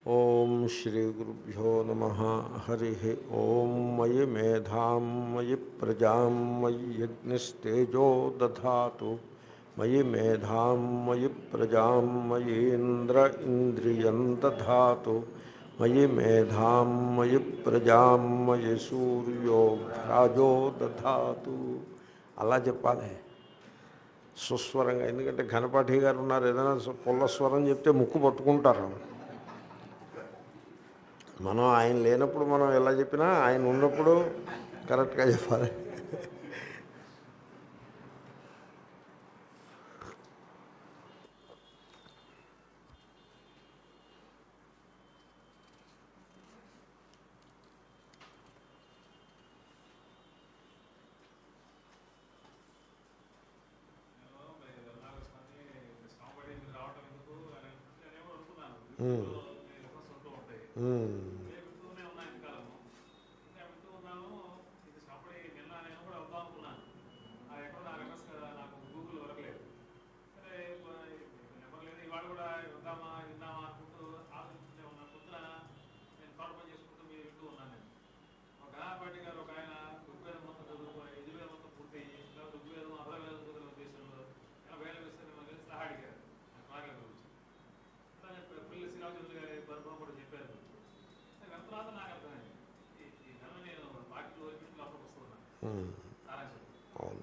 ఓం శ్రీ గురుభ్యో నమ హరి ఓం మయి మేధాం మయి ప్రజాం మయి యజ్ఞస్తేజో దధాతు మయి మేధాం మయి ప్రజాం మయీంద్ర ఇంద్రియం దధాతు మయి మేధాం మయి ప్రజాం మయి సూర్యో భ్రాజో దధాతు అలా చెప్పాలి సుస్వరంగా ఎందుకంటే ఘనపాఠి గారు ఉన్నారు ఏదైనా పుల్ల స్వరం చెప్తే ముక్కు పట్టుకుంటారు మనం ఆయన లేనప్పుడు మనం ఎలా చెప్పినా ఆయన ఉన్నప్పుడు కరెక్ట్గా చెప్పాలి ఉమ్. ఉమ్. గారు ఒక ఆయన ఋగ్వేదం మొత్తం చదువుకొని యజుర్వేదం మొత్తం పూర్తయ్యి తర్వాత ఋగ్వేదం అధర్వేదం చదువుకునే ఉద్దేశంలో వేల విస్తరణ కలిసి సలహా అడిగారు మార్గం గురించి అట్లా పిల్లలు శ్రీరామచంద్ర గారి గర్భం కూడా చెప్పారు దాని తర్వాత నాకు అర్థమైంది ఈ- ఈ ధనం నేను పార్టీ వరకు లోపలికి వస్తున్నాను ఉమ్. సారాంశం అవును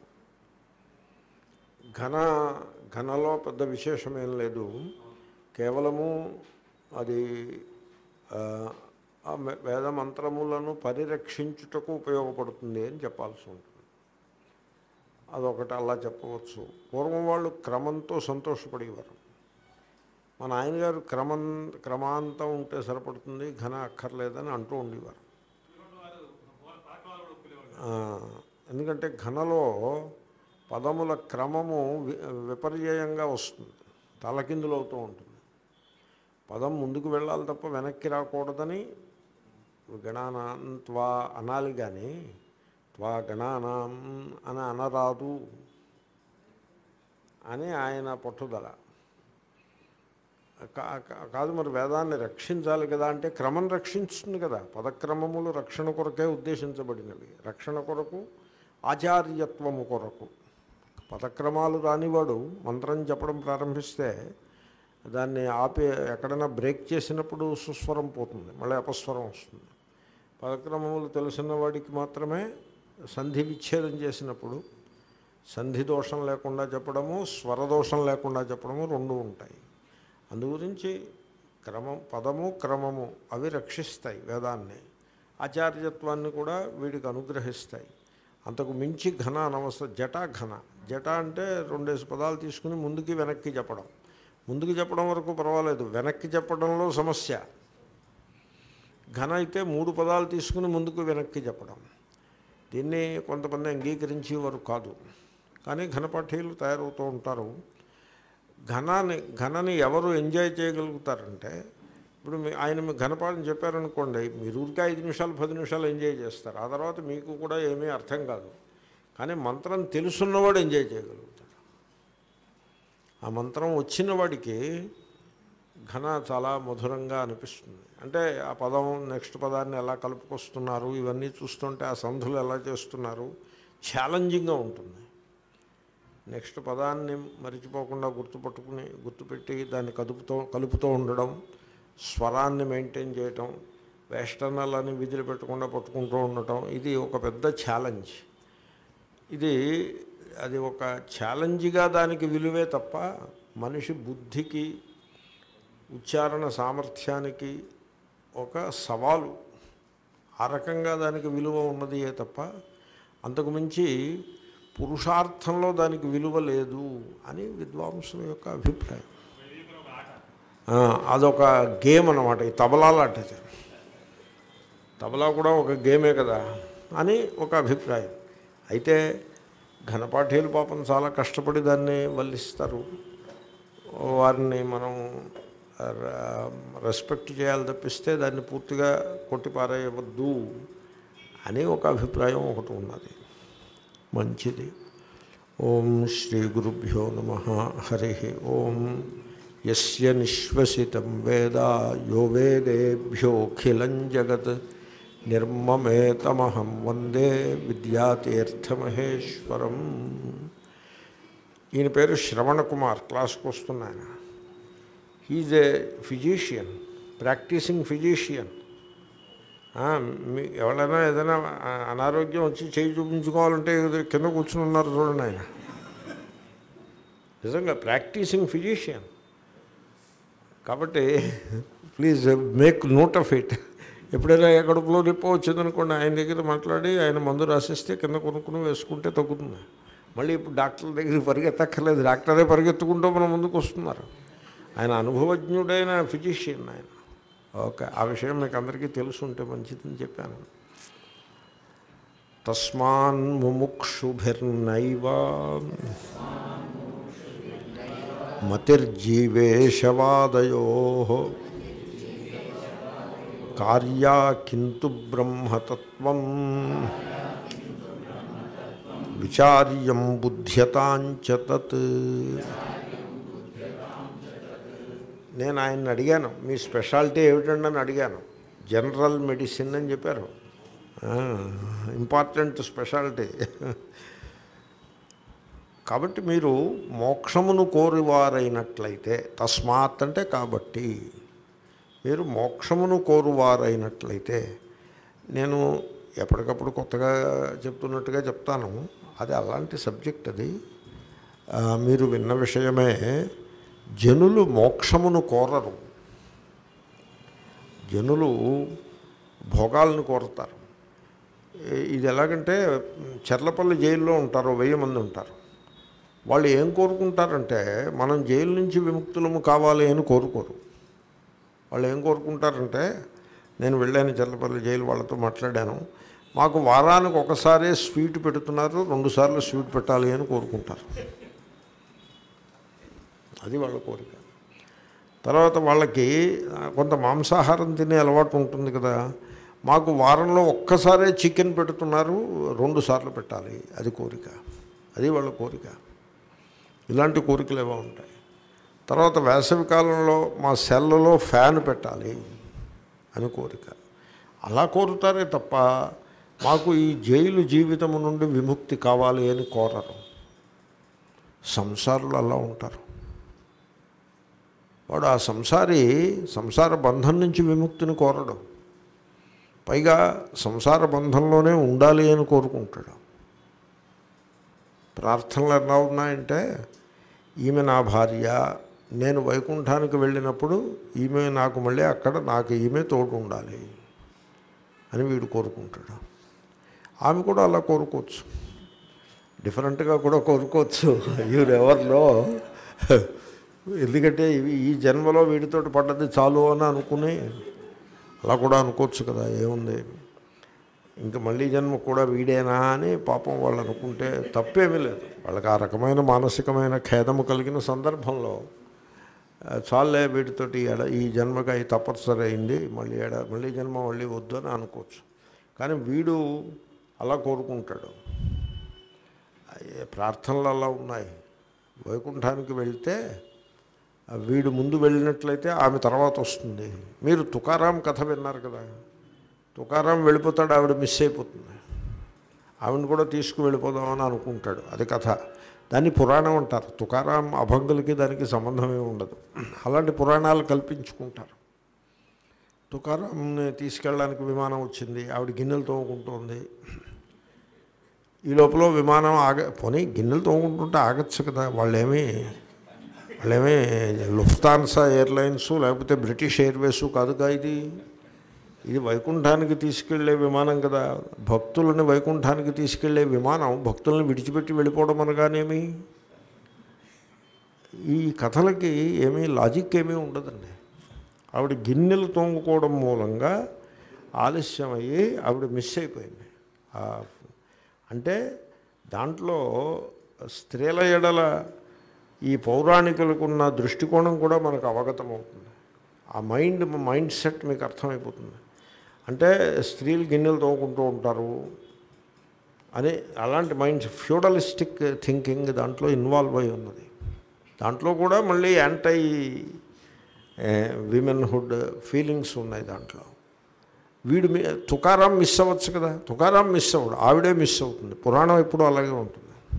ఘన ఘనలో పెద్ద విశేషమేం లేదు కేవలము అది ఆ, ఆ మె- వేద మంత్రములను పరిరక్షించుటకు ఉపయోగపడుతుంది అని చెప్పాల్సి ఉంటుంది అదొకటి అలా చెప్పవచ్చు పూర్వం వాళ్ళు క్రమంతో సంతోషపడేవారు మన ఆయన గారు క్రమం క్రమాంతం ఉంటే సరిపడుతుంది ఘన అక్కర్లేదని అంటూ ఉండేవారు ఇటువంటి వారు పాకవాళ్ళు కూడా ఒప్పుకునేవాళ్ళు ఆ, ఎందుకంటే ఘనలో పదముల క్రమము వి- విపర్యయంగా వస్తుంది తలకిందులు అవుతూ ఉంటుంది పదం ముందుకు వెళ్ళాలి తప్ప వెనక్కి రాకూడదని గణానాం త్వా అనాలి కానీ త్వా గణానాం అని అనరాదు అని ఆయన పట్టుదల కా- కా- కాదు మరి వేదాన్ని రక్షించాలి కదా అంటే క్రమం రక్షించుతుంది కదా పదక్రమములు రక్షణ కొరకే ఉద్దేశించబడినవి రక్షణ కొరకు ఆచార్యత్వము కొరకు పదక్రమాలు రానివాడు మంత్రం చెప్పడం ప్రారంభిస్తే దాన్ని ఆపే ఎక్కడైనా బ్రేక్ చేసినప్పుడు సుస్వరం పోతుంది మళ్ళీ అపస్వరం వస్తుంది పదక్రమములు తెలిసిన వాడికి మాత్రమే సంధి విచ్ఛేదం చేసినప్పుడు సంధి దోషం లేకుండా చెప్పడము స్వరదోషం లేకుండా చెప్పడము రెండు ఉంటాయి అందుగురించి క్రమం పదము క్రమము అవి రక్షిస్తాయి వేదాన్ని ఆచార్యత్వాన్ని కూడా వీడికి అనుగ్రహిస్తాయి అంతకు మించి ఘన అనవసరం జట ఘన జట అంటే రెండేసి పదాలు తీసుకుని ముందుకి వెనక్కి చెప్పడం ముందుకు చెప్పడం వరకు పర్వాలేదు వెనక్కి చెప్పడంలో సమస్య ఘన అయితే మూడు పదాలు తీసుకుని ముందుకు వెనక్కి చెప్పడం దీన్ని కొంతమంది అంగీకరించేవారు కాదు కానీ ఘనపాఠీలు తయారవుతూ ఉంటారు ఘనాన్ని ఘనని ఎవరు ఎంజాయ్ చేయగలుగుతారంటే ఇప్పుడు మీ ఆయన మీ ఘనపాఠం చెప్పారనుకోండి మీరు ఊరికే ఐదు నిమిషాలు పది నిమిషాలు ఎంజాయ్ చేస్తారు ఆ తర్వాత మీకు కూడా ఏమీ అర్థం కాదు కానీ మంత్రం తెలుసున్నవాడు ఎంజాయ్ చేయగలుగుతాడు ఆ మంత్రం వచ్చిన వాడికి ఘన చాలా మధురంగా అనిపిస్తుంది అంటే ఆ పదం నెక్స్ట్ పదాన్ని ఎలా కలుపుకొస్తున్నారు ఇవన్నీ చూస్తుంటే ఆ సంధులు ఎలా చేస్తున్నారు ఛాలెంజింగ్గా ఉంటుంది నెక్స్ట్ పదాన్ని మరిచిపోకుండా గుర్తుపట్టుకుని గుర్తుపెట్టి దాన్ని కదుపుతూ కలుపుతూ ఉండడం స్వరాన్ని మెయింటైన్ చేయటం వేష్టనలని విధులు పెట్టకుండా పట్టుకుంటూ ఉండటం ఇది ఒక పెద్ద ఛాలెంజ్ ఇది అది ఒక ఛాలెంజ్గా దానికి విలువే తప్ప మనిషి బుద్ధికి ఉచ్చారణ సామర్థ్యానికి ఒక సవాలు ఆ రకంగా దానికి విలువ ఉన్నదియే తప్ప అంతకు మించి పురుషార్థంలో దానికి విలువ లేదు అని విద్వాంసుల యొక్క అభిప్రాయం ఆ, అదొక గేమ్ అన్నమాట ఈ తబలా లాంటిది తబలా కూడా ఒక గేమే కదా అని ఒక అభిప్రాయం అయితే ఘనపాఠీలు పాపం చాలా కష్టపడి దాన్ని వల్లిస్తారు వారిని మనం ర- రెస్పెక్ట్ చేయాలి తప్పిస్తే దాన్ని పూర్తిగా కొట్టిపారేయవద్దు అని ఒక అభిప్రాయం ఒకటి ఉన్నది మంచిది ఓం శ్రీ గురుభ్యో నమ హరి ఓం యస్య నిశ్వసితం వేద యో వేదేభ్యోఖిలం జగత్ నిర్మమేతమహం వందే విద్యాతీర్థమహేశ్వరం ఈయన పేరు శ్రవణ కుమార్ క్లాస్కి వస్తున్న ఆయన he's a physician practising physician మీ ఎవరైనా ఏదైనా ఆ- అనారోగ్యం వచ్చి చేయి చూపించుకోవాలంటే ఏదో కింద కూర్చుని ఉన్నారు చూడండి ఆయన నిజంగా ప్రాక్టీసింగ్ ఫిజీషియన్ కాబట్టి please make note of it ఎప్పుడైనా ఏ కడుపులో నొప్పి వచ్చిందనుకోండి ఆయన దగ్గర మాట్లాడి ఆయన మందు రాసిస్తే కింద కొనుక్కుని వేసుకుంటే తగ్గుతుంది మళ్ళీ ఇప్పుడు డాక్టర్ల దగ్గరికి పరిగెత్తక్కర్లేదు డాక్టరే పరిగెత్తుకుంటూ మన ముందుకు వస్తున్నారు ఆయన అనుభవజ్ఞుడైన ఫిజిషియన్ ఆయన ఓకే ఆ విషయం మీకు అందరికీ తెలుసుంటే మంచిదని చెప్పాను తస్మాన్ ముముక్షుభిర్నైవ మతిర్జీవేశవాదయో కార్యా కింటు బ్రహ్మతత్వం విచార్యం బుద్ధ్యతాంచ తత్ నేను ఆయన్ని అడిగాను మీ స్పెషాలిటీ ఏమిటండి అని అడిగాను జనరల్ మెడిసిన్ అని చెప్పారు ఇంపార్టెంట్ స్పెషాలిటీ కాబట్టి మీరు మోక్షమును కోరువారైనట్లయితే తస్మాత్ అంటే కాబట్టి మీరు మోక్షమును కోరువారైనట్లయితే నేను ఎప్పటికప్పుడు కొత్తగా చెప్తున్నట్టుగా చెప్తాను అది అలాంటి సబ్జెక్ట్ అది ఆ, మీరు విన్న విషయమే జనులు మోక్షమును కోరరు జనులు భోగాలను కోరతారు ఏ- ఇది ఎలాగంటే చెర్లపల్లి జైల్లో ఉంటారు వెయ్యి మంది ఉంటారు వాళ్ళు ఏం కోరుకుంటారంటే మనం జైలు నుంచి విముక్తులము కావాలి అని కోరుకోరు వాళ్ళు ఏం కోరుకుంటారంటే నేను వెళ్ళాను చెర్లపల్లి జైలు వాళ్ళతో మాట్లాడాను మాకు వారానికి ఒకసారి స్వీట్ పెడుతున్నారు రెండుసార్లు స్వీట్ పెట్టాలి అని కోరుకుంటారు అది వాళ్ళ కోరిక తర్వాత వాళ్ళకి ఆ, కొంత మాంసాహారం తినే అలవాటు ఉంటుంది కదా మాకు వారంలో ఒక్కసారే చికెన్ పెడుతున్నారు రెండు సార్లు పెట్టాలి అది కోరిక అది వాళ్ళ కోరిక ఇలాంటి కోరికలు ఏవో ఉంటాయి తర్వాత వేసవి కాలంలో మా సెల్లలో ఫ్యాన్ పెట్టాలి అని కోరిక అలా కోరుతారే తప్ప మాకు ఈ జైలు జీవితము నుండి విముక్తి కావాలి అని కోరరు సంసారులు అలా ఉంటారు వాడు ఆ సంసారి సంసార బంధం నుంచి విముక్తిని కోరడు పైగా సంసార బంధంలోనే ఉండాలి అని కోరుకుంటాడు ప్రార్థనలు ఎలా ఉన్నాయంటే ఈమె నా భార్య నేను వైకుంఠానికి వెళ్ళినప్పుడు ఈమె నాకు మళ్ళీ అక్కడ నాకు ఈమె తోడు ఉండాలి అని వీడు కోరుకుంటాడు ఆమె కూడా అలా కోరుకోవచ్చు డిఫరెంట్గా కూడా కోరుకోవచ్చు ఎవరిలో ఎందుకంటే ఇవి ఈ జన్మలో వీడితోటి పడ్డది చాలు అని అనుకుని అలా కూడా అనుకోవచ్చు కదా ఏముంది ఇంకా మళ్ళీ జన్మ కూడా వీడేనా అని పాపం వాళ్ళు అనుకుంటే తప్పేమీ లేదు వాళ్ళకి ఆ రకమైన మానసికమైన ఖేదము కలిగిన సందర్భంలో ఆ, చాలే వీటితోటి ఎడ ఈ జన్మకి అయి తపస్సరి అయింది మళ్ళీ ఎడ మళ్ళీ జన్మ మళ్ళీ వద్దు అని అనుకోవచ్చు కానీ వీడు అలా కోరుకుంటాడు అయ్యే, ప్రార్థనలు అలా ఉన్నాయి వైకుంఠానికి వెళ్తే ఆ వీడు ముందు వెళ్ళినట్లయితే ఆమె తర్వాత వస్తుంది మీరు తుకారాం కథ విన్నారు కదా తుకారాం వెళ్ళిపోతాడు ఆవిడ మిస్ అయిపోతుంది ఆవిడని కూడా తీసుకు వెళ్ళిపోదామని అనుకుంటాడు అది కథ దాన్ని పురాణం అంటారు తుకారాం అభంగులకి దానికి సంబంధమే ఉండదు అలాంటి పురాణాలు కల్పించుకుంటారు తుకారాంని తీసుకెళ్ళడానికి విమానం వచ్చింది ఆవిడ గిన్నెలు తోముకుంటుంది ఈ లోపల విమానం ఆగ పోనీ గిన్నెలు తోముకుంటుంటే ఆగచ్చు కదా వాళ్ళేమీ వాళ్ళేమీ లుఫ్తాన్సా ఎయిర్లైన్స్ లేకపోతే బ్రిటిష్ ఎయిర్వేస్ కాదుగా ఇది ఇది వైకుంఠానికి తీసుకెళ్లే విమానం కదా భక్తులని వైకుంఠానికి తీసుకెళ్లే విమానం భక్తులను విడిచిపెట్టి వెళ్ళిపోవడం అనగానేమి ఈ కథలకి ఏమీ లాజిక్ ఏమీ ఉండదండి ఆవిడ గిన్నెలు తోముకోవడం మూలంగా ఆలస్యమయ్యి ఆవిడ మిస్ అయిపోయింది ఆ, అంటే దాంట్లో స్త్రీల ఎడల ఈ పౌరాణికులకున్న దృష్టికోణం కూడా మనకు అవగతమవుతుంది ఆ మైండ్ మైండ్ సెట్ మీకు అర్థమైపోతుంది అంటే స్త్రీలు గిన్నెలు తోముకుంటూ ఉంటారు అని అలాంటి మైండ్ ఫ్యూడలిస్టిక్ థింకింగ్ దాంట్లో ఇన్వాల్వ్ అయి ఉన్నది దాంట్లో కూడా మళ్ళీ యాంటై విమెన్హుడ్ ఫీలింగ్స్ ఉన్నాయి దాంట్లో వీడు మీ తుకారాం మిస్ అవ్వచ్చు కదా తుకారాం మిస్ అవ్వడు ఆవిడే మిస్ అవుతుంది పురాణం ఎప్పుడూ అలాగే ఉంటుంది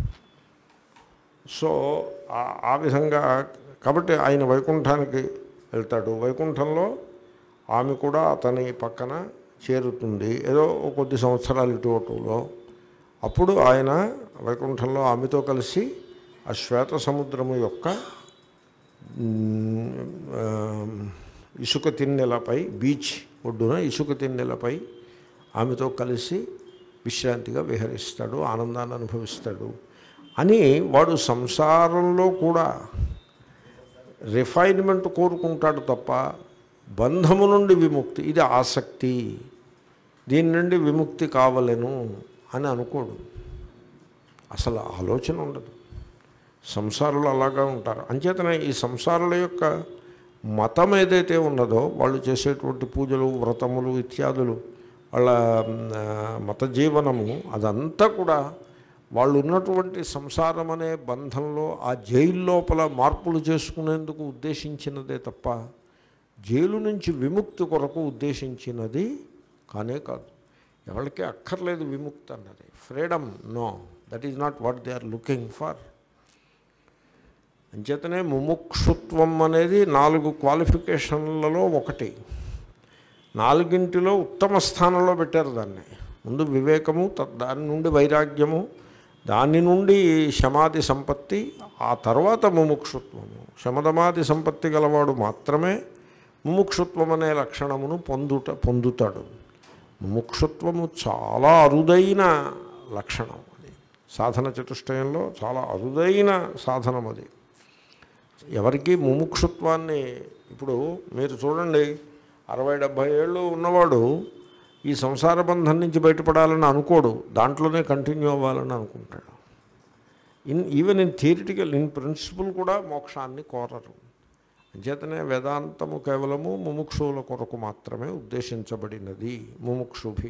సో ఆ- ఆ విధంగా కాబట్టి ఆయన వైకుంఠానికి వెళ్తాడు వైకుంఠంలో ఆమె కూడా అతని పక్కన చేరుతుంది ఏదో ఓ కొద్ది సంవత్సరాలు ఇటు అటులో అప్పుడు ఆయన వైకుంఠంలో ఆమెతో కలిసి ఆ శ్వేత సముద్రము యొక్క మ్, ఆ, ఇసుక తిన్నెలపై బీచ్ ఒడ్డున ఇసుక తిన్నెలపై ఆమెతో కలిసి విశ్రాంతిగా విహరిస్తాడు ఆనందాన్ని అనుభవిస్తాడు అని వాడు సంసారంలో కూడా రిఫైన్మెంట్ కోరుకుంటాడు తప్ప బంధము నుండి విముక్తి ఇది ఆసక్తి దీని నుండి విముక్తి కావలేను అని అనుకోడు అసలు ఆలోచన ఉండదు సంసారులు అలాగా ఉంటారు అంచేతనే ఈ సంసారుల యొక్క మతం ఏదైతే ఉన్నదో వాళ్ళు చేసేటువంటి పూజలు వ్రతములు ఇత్యాదులు వాళ్ళ మ్, ఆ, మత జీవనము అదంతా కూడా వాళ్ళు ఉన్నటువంటి సంసారం అనే బంధంలో ఆ జైలు లోపల మార్పులు చేసుకునేందుకు ఉద్దేశించినదే తప్ప జైలు నుంచి విముక్తి కొరకు ఉద్దేశించినది కానే కాదు ఎవరికి అక్కర్లేదు విముక్తి అన్నది freedom no that is not what they are looking for అంచేతనే ముముక్షుత్వం అనేది నాలుగు క్వాలిఫికేషన్లలో ఒకటి నాలుగింటిలో ఉత్తమ స్థానంలో పెట్టారు దాన్ని ముందు వివేకము త- దాని నుండి వైరాగ్యము దాని నుండి శమాది సంపత్తి ఆ తర్వాత ముముక్షుత్వము శమదమాది సంపత్తి గలవాడు మాత్రమే ముముక్షుత్వం అనే లక్షణమును పొందుట పొందుతాడు ముముక్షుత్వము చాలా అరుదైన లక్షణం అది సాధన చతుష్టయంలో చాలా అరుదైన సాధనం అది ఎవరికి ముముక్షుత్వాన్ని ఇప్పుడు మీరు చూడండి అరవై డెబ్భై ఏళ్ళు ఉన్నవాడు ఈ సంసార బంధం నుంచి బయటపడాలని అనుకోడు దాంట్లోనే కంటిన్యూ అవ్వాలని అనుకుంటాడు in even in theoretical in principle కూడా మోక్షాన్ని కోరరు అంచేతనే వేదాంతము కేవలము ముముక్షువుల కొరకు మాత్రమే ఉద్దేశించబడినది ముముక్షుభి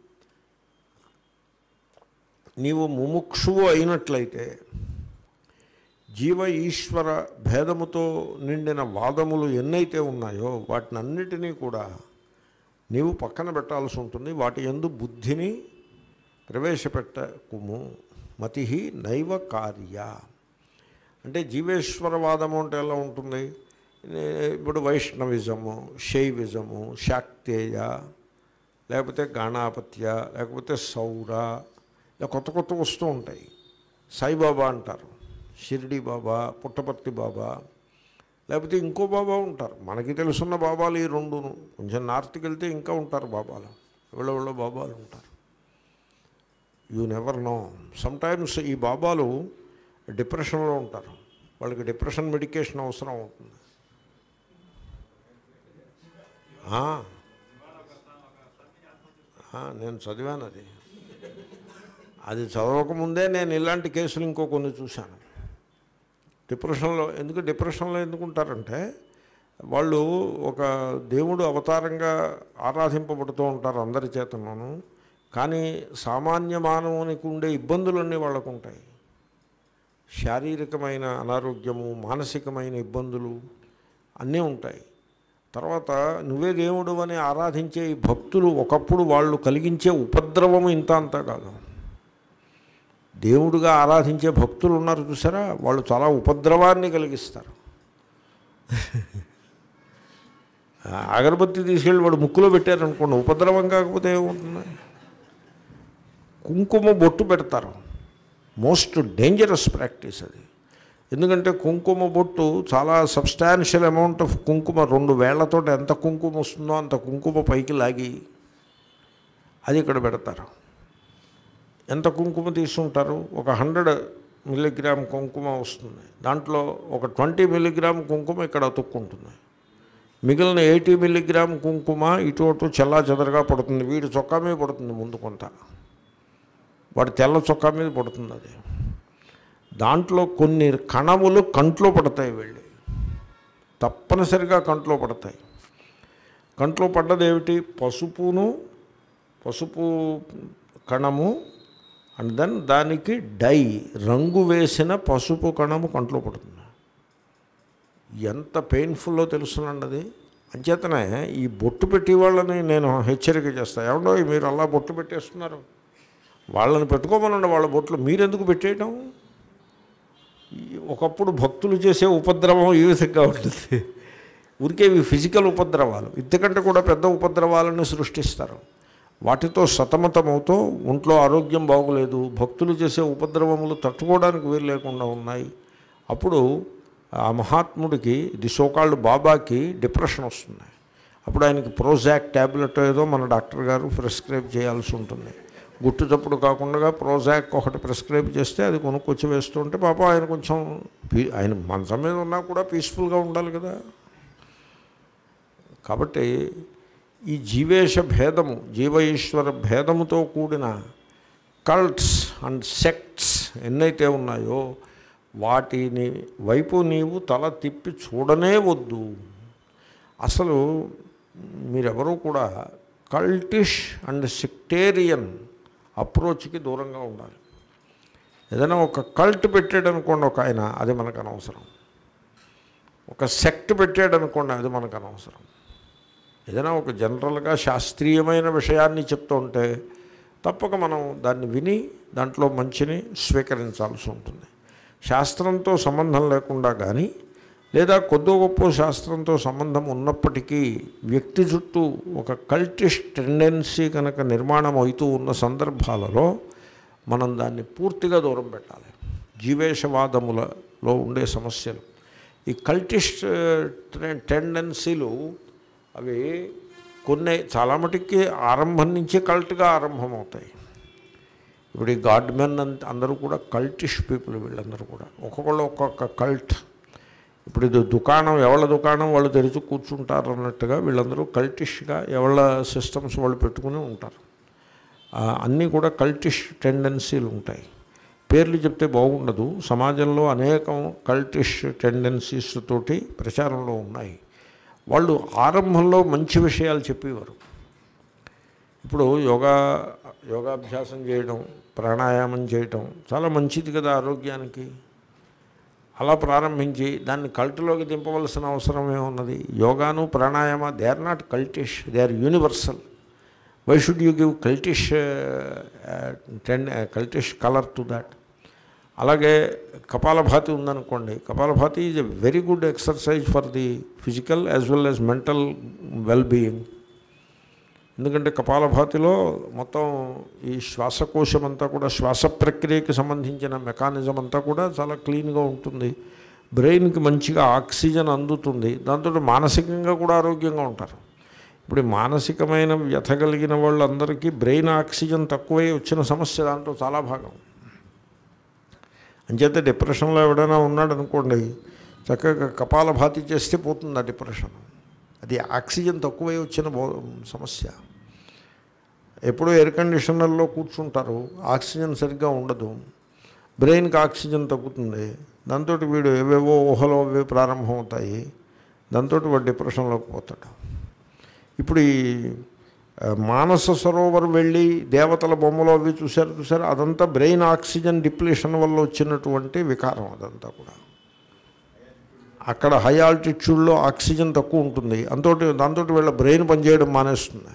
నీవు ముముక్షువు అయినట్లయితే జీవ ఈశ్వర భేదముతో నిండిన వాదములు ఎన్నైతే ఉన్నాయో వాటినన్నిటినీ కూడా నీవు పక్కన పెట్టాల్సి ఉంటుంది వాటి ఎందు బుద్ధిని ప్రవేశపెట్టకుము మతి నైవ కార్య అంటే జీవేశ్వరవాదము అంటే ఎలా ఉంటుంది ఏ- ఇప్పుడు వైష్ణవిజము శైవిజము శాక్తేయ లేకపోతే గాణాపత్య లేకపోతే సౌర ఇలా కొత్త కొత్త వస్తూ ఉంటాయి సాయిబాబా అంటారు షిరిడి బాబా పుట్టపర్తి బాబా లేకపోతే ఇంకో బాబా ఉంటారు మనకి తెలుసున్న బాబాలు ఈ రెండును కొంచెం నార్త్కి వెళ్తే ఇంకా ఉంటారు బాబాలు ఎవరో ఎవరో బాబాలు ఉంటారు యూ నెవర్ నో సమ్టైమ్స్ ఈ బాబాలు డిప్రెషన్లో ఉంటారు వాళ్ళకి డిప్రెషన్ మెడికేషన్ అవసరం అవుతుంది ఆ. ఆ, నేను చదివాను అది అది చదవకముందే నేను ఇలాంటి కేసులు ఇంకో కొన్ని చూశాను డిప్రెషన్లో ఎందుకు డిప్రెషన్లో ఎందుకుంటారంటే వాళ్ళు ఒక దేవుడు అవతారంగా ఆరాధింపబడుతూ ఉంటారు అందరి చేతను కానీ సామాన్య మానవునికి ఉండే ఇబ్బందులన్నీ వాళ్ళకు ఉంటాయి శారీరకమైన అనారోగ్యము మానసికమైన ఇబ్బందులు అన్నీ ఉంటాయి తర్వాత నువ్వే దేవుడు అని ఆరాధించే ఈ భక్తులు ఒకప్పుడు వాళ్ళు కలిగించే ఉపద్రవము ఇంత అంతా కాదు దేవుడిగా ఆరాధించే భక్తులు ఉన్నారు చూసారా వాళ్ళు చాలా ఉపద్రవాన్ని కలిగిస్తారు ఆ అగరబత్తి తీసుకెళ్ళి వాడు ముక్కులో పెట్టారనుకోండి ఉపద్రవం కాకపోతే ఏముంటుంది కుంకుమ బొట్టు పెడతారు మోస్ట్ డేంజరస్ ప్రాక్టీస్ అది ఎందుకంటే కుంకుమ బొట్టు చాలా సబ్స్టాన్షియల్ అమౌంట్ ఆఫ్ కుంకుమ రెండు వేళ్లతో ఎంత కుంకుమ వస్తుందో అంత కుంకుమ పైకి లాగి అది ఇక్కడ పెడతారు ఎంత కుంకుమ తీసుకుంటారు ఒక హండ్రెడ్ మిల్లీగ్రామ్ కుంకుమ వస్తుంది దాంట్లో ఒక ట్వంటీ మిల్లీగ్రామ్ కుంకుమ ఇక్కడ అతుక్కుంటుంది మిగిలిన ఎయిటీ మిల్లీగ్రామ్ కుంకుమ ఇటు అటు చెల్లా చెదరగా పడుతుంది వీడి చొక్కా మీద పడుతుంది ముందు కొంత వాడి తెల్ల చొక్కా మీద పడుతుంది అది దాంట్లో కొన్ని కణములు కంట్లో పడతాయి వెళ్ళి తప్పనిసరిగా కంట్లో పడతాయి కంట్లో పడ్డది ఏమిటి పసుపును పసుపు కణము అండ్ దెన్ దానికి డై రంగు వేసిన పసుపు కణము కంట్లో పడుతుంది ఎంత పెయిన్ఫుల్లో తెలుసునండి అది అంచేతనే ఈ బొట్టు పెట్టి వాళ్ళని నేను హెచ్చరిక చేస్తాను ఏమండో మీరు అలా బొట్టు పెట్టేస్తున్నారు వాళ్ళని పెట్టుకోమనండి వాళ్ళ బొట్లు మీరెందుకు పెట్టేయటం ఈ ఒకప్పుడు భక్తులు చేసే ఉపద్రవం ఈ విధంగా ఉంటుంది ఊరికే ఇవి ఫిజికల్ ఉపద్రవాలు ఇంతకంటే కూడా పెద్ద ఉపద్రవాలను సృష్టిస్తారు వాటితో సతమతమవుతూ ఒంట్లో ఆరోగ్యం బాగోలేదు భక్తులు చేసే ఉపద్రవములు తట్టుకోవడానికి వీలు లేకుండా ఉన్నాయి అప్పుడు ఆ మహాత్ముడికి ది సోకాళ్ళు బాబాకి డిప్రెషన్ వస్తుంది అప్పుడు ఆయనకి ప్రోజాక్ ట్యాబ్లెట్ ఏదో మన డాక్టర్ గారు ప్రిస్క్రైబ్ చేయాల్సి ఉంటుంది గుట్టు చప్పుడు కాకుండా ప్రోజాక్ ఒకటి ప్రిస్క్రైబ్ చేస్తే అది కొనుక్కొచ్చి వేస్తుంటే పాప ఆయన కొంచెం పీ ఆయన మంచం మీద ఉన్నా కూడా పీస్ఫుల్గా ఉండాలి కదా కాబట్టి ఈ జీవేశ భేదము జీవ ఈశ్వర భేదముతో కూడిన కల్ట్స్ అండ్ సెక్ట్స్ ఎన్నైతే ఉన్నాయో వాటిని వైపు నీవు తల తిప్పి చూడనే వద్దు అసలు మీరెవరూ కూడా కల్టిష్ అండ్ సెక్టేరియన్ అప్రోచ్కి దూరంగా ఉండాలి ఏదైనా ఒక కల్ట్ పెట్టాడు అనుకోండి ఒక ఆయన అది మనకు అనవసరం ఒక సెక్ట్ పెట్టాడు అనుకోండి అది మనకు అనవసరం ఏదైనా ఒక జనరల్గా శాస్త్రీయమైన విషయాన్ని చెప్తూ ఉంటే తప్పక మనం దాన్ని విని దాంట్లో మంచిని స్వీకరించాల్సి ఉంటుంది శాస్త్రంతో సంబంధం లేకుండా కానీ లేదా కొద్దో గొప్ప శాస్త్రంతో సంబంధం ఉన్నప్పటికీ వ్యక్తి చుట్టూ ఒక కల్టిష్ టెండెన్సీ కనుక నిర్మాణం అవుతూ ఉన్న సందర్భాలలో మనం దాన్ని పూర్తిగా దూరం పెట్టాలి జీవేశవాదములలో ఉండే సమస్యలు ఈ కల్టిష్ టెండెన్సీలు అవి కొన్ని చాలా మటుకి ఆరంభం నుంచి కల్ట్గా ఆరంభమవుతాయి ఇప్పుడు ఈ గాడ్ మెన్ అంత అందరూ కూడా కల్టిష్ పీపుల్ వీళ్ళందరూ కూడా ఒక్కొక్కళ్ళు ఒక్కొక్క కల్ట్ ఇప్పుడు ఇది దుకాణం ఎవళ్ళ దుకాణం వాళ్ళు తెరిచి కూర్చుంటారు అన్నట్టుగా వీళ్ళందరూ కల్టిష్గా ఎవళ్ళ సిస్టమ్స్ వాళ్ళు పెట్టుకుని ఉంటారు ఆ, అన్నీ కూడా కల్టిష్ టెండెన్సీలు ఉంటాయి పేర్లు చెప్తే బాగుండదు సమాజంలో అనేకం కల్టిష్ టెండెన్సీస్ తోటి ప్రచారంలో ఉన్నాయి వాళ్ళు ఆరంభంలో మంచి విషయాలు చెప్పేవారు ఇప్పుడు యోగా యోగాభ్యాసం చేయడం ప్రాణాయామం చేయటం చాలా మంచిది కదా ఆరోగ్యానికి అలా ప్రారంభించి దాన్ని కల్టులోకి దింపవలసిన అవసరం ఏమున్నది యోగాను pranayama they are not cultish they are universal why should you give cultish tinge cultish colour to that అలాగే కపాలభాతి ఉందనుకోండి Kapalabhati is a very good exercise for the physical as well as mental well being ఎందుకంటే కపాలభాతిలో మొత్తం ఈ శ్వాసకోశం అంతా కూడా శ్వాస ప్రక్రియకి సంబంధించిన మెకానిజం అంతా కూడా చాలా క్లీన్గా ఉంటుంది బ్రెయిన్కి మంచిగా ఆక్సిజన్ అందుతుంది దాంతో మానసికంగా కూడా ఆరోగ్యంగా ఉంటారు ఇప్పుడు ఈ మానసికమైన వ్యథ కలిగిన వాళ్ళందరికీ బ్రెయిన్ ఆక్సిజన్ తక్కువై వచ్చిన సమస్య దాంట్లో చాలా భాగం అంచేత డిప్రెషన్లో ఎవడైనా ఉన్నాడు అనుకోండి చక్కగా కపాలభాతి చేస్తే పోతుంది ఆ డిప్రెషన్ అది ఆక్సిజన్ తక్కువై వచ్చిన బో- సమస్య ఎప్పుడూ ఎయిర్ కండిషనర్లో కూర్చుంటారు ఆక్సిజన్ సరిగ్గా ఉండదు బ్రెయిన్కి ఆక్సిజన్ తగ్గుతుంది దాంతో వీడు ఏవేవో ఊహలో అవి ప్రారంభమవుతాయి దాంతో వాడు డిప్రెషన్లోకి పోతాడు ఇప్పుడు ఈ ఆ, మానస సరోవర్ వెళ్ళి దేవతల బొమ్మలు అవి చూశారు చూసారు అదంతా బ్రెయిన్ ఆక్సిజన్ డిప్లేషన్ వల్ల వచ్చినటువంటి వికారం అదంతా కూడా అక్కడ హై ఆల్టిట్యూడ్లో ఆక్సిజన్ తక్కువ ఉంటుంది అంతో దాంతో వీళ్ళ బ్రెయిన్ పనిచేయడం మానేస్తుంది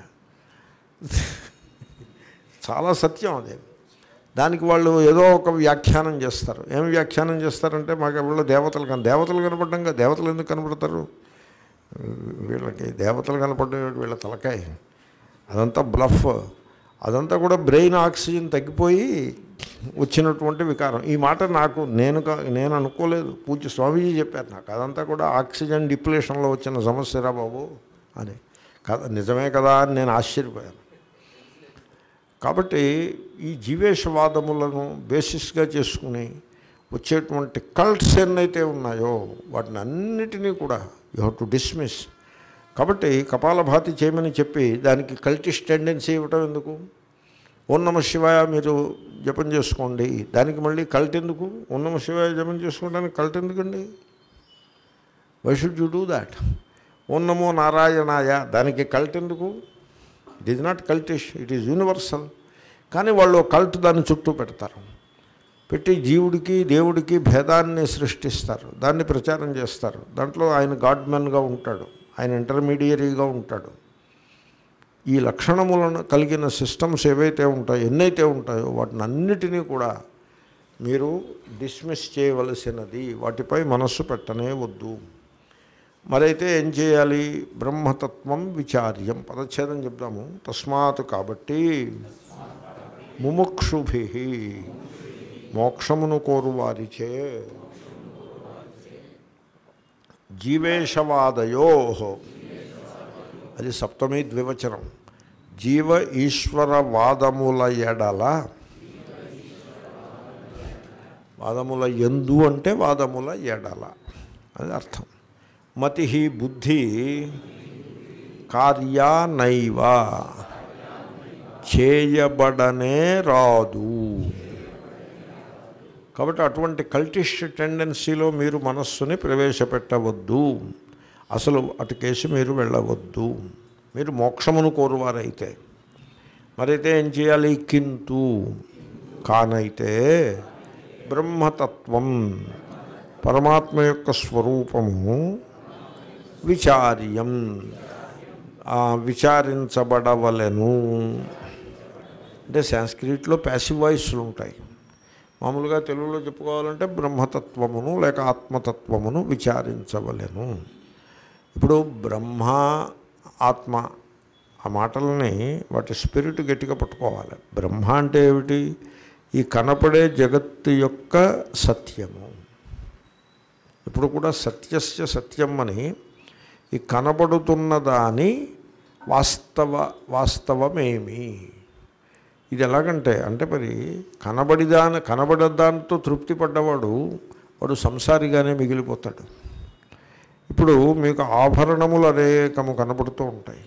చాలా సత్యం అది దానికి వాళ్ళు ఏదో ఒక వ్యాఖ్యానం చేస్తారు ఏం వ్యాఖ్యానం చేస్తారంటే మాకు వీళ్ళు దేవతలు కానీ దేవతలు కనపడడం కదా దేవతలు ఎందుకు కనపడతారు వీళ్ళకి దేవతలు కనపడే వీళ్ళ తలకాయ అదంతా బ్లఫ్ అదంతా కూడా బ్రెయిన్ ఆక్సిజన్ తగ్గిపోయి వచ్చినటువంటి వికారం ఈ మాట నాకు నేను కా- నేను అనుకోలేదు పూజ్య స్వామీజీ చెప్పారు నాకు అదంతా కూడా ఆక్సిజన్ డిప్లేషన్లో వచ్చిన సమస్యరా బాబు అని కదా నిజమే కదా అని నేను ఆశ్చర్యపోయాను కాబట్టి ఈ జీవేశవాదములను బేసిస్గా చేసుకుని వచ్చేటువంటి కల్ట్స్ ఎన్నైతే ఉన్నాయో వాటిని అన్నిటినీ కూడా యూ హ్యావ్ టు డిస్మిస్ కాబట్టి కపాలభాతి చేయమని చెప్పి దానికి కల్టిష్ టెండెన్సీ ఇవ్వటం ఎందుకు ఓం నమ శివాయ మీరు జపం చేసుకోండి దానికి మళ్ళీ కల్ట్ ఎందుకు ఓం నమ శివాయ జపం చేసుకోవడానికి కల్ట్ ఎందుకండి why should you do that ఓం నమో నారాయణాయ దానికి కల్ట్ ఎందుకు it is not cultish it is universal కానీ వాళ్ళు కల్ట్ దాని చుట్టూ పెడతారు పెట్టి జీవుడికి దేవుడికి భేదాన్ని సృష్టిస్తారు దాన్ని ప్రచారం చేస్తారు దాంట్లో ఆయన గాడ్మెన్గా ఉంటాడు ఆయన ఇంటర్మీడియరీగా ఉంటాడు ఈ లక్షణములను కలిగిన సిస్టమ్స్ ఏవైతే ఉంటాయో ఎన్నైతే ఉంటాయో వాటిని అన్నిటినీ కూడా మీరు డిస్మిస్ చేయవలసినది వాటిపై మనస్సు పెట్టనే వద్దు మరైతే ఏం చేయాలి బ్రహ్మతత్వం విచార్యం పదచ్ఛేదం చెప్దాము తస్మాత్ కాబట్టి ముముక్షుభి మోక్షమును కోరువారిచే జీవేశవాదయో అది సప్తమి ద్వివచనం జీవ ఈశ్వర వాదముల ఎడల వాదముల ఎందు అంటే వాదముల ఎడల అది అర్థం మతి బుద్ధి కార్యానైవ చేయబడనే రాదు కాబట్టి అటువంటి కల్టిస్ట్ టెండెన్సీలో మీరు మనస్సుని ప్రవేశపెట్టవద్దు అసలు అటు కేసు మీరు వెళ్ళవద్దు మీరు మోక్షమును కోరువారైతే మరైతే ఏం చేయాలి కింటు కానైతే బ్రహ్మతత్వం పరమాత్మ యొక్క స్వరూపము విచార్యం ఆ, విచారించబడవలెను అంటే సాంస్క్రిట్లో ప్యాసివ్ వాయిస్లు ఉంటాయి మామూలుగా తెలుగులో చెప్పుకోవాలంటే బ్రహ్మతత్వమును లేక ఆత్మతత్వమును విచారించవలెను ఇప్పుడు బ్రహ్మ ఆత్మ ఆ మాటలని వాటి స్పిరిట్ గట్టిగా పట్టుకోవాలి బ్రహ్మ అంటే ఏమిటి ఈ కనపడే జగత్తు యొక్క సత్యము ఇప్పుడు కూడా సత్యస్య సత్యం అని ఈ కనబడుతున్న దాని వాస్తవ వాస్తవమేమి ఇది ఎలాగంటే అంటే మరి కనబడిదాని కనబడదానితో తృప్తి పడ్డవాడు వాడు సంసారిగానే మిగిలిపోతాడు ఇప్పుడు మీకు ఆభరణములు అనేకము కనబడుతూ ఉంటాయి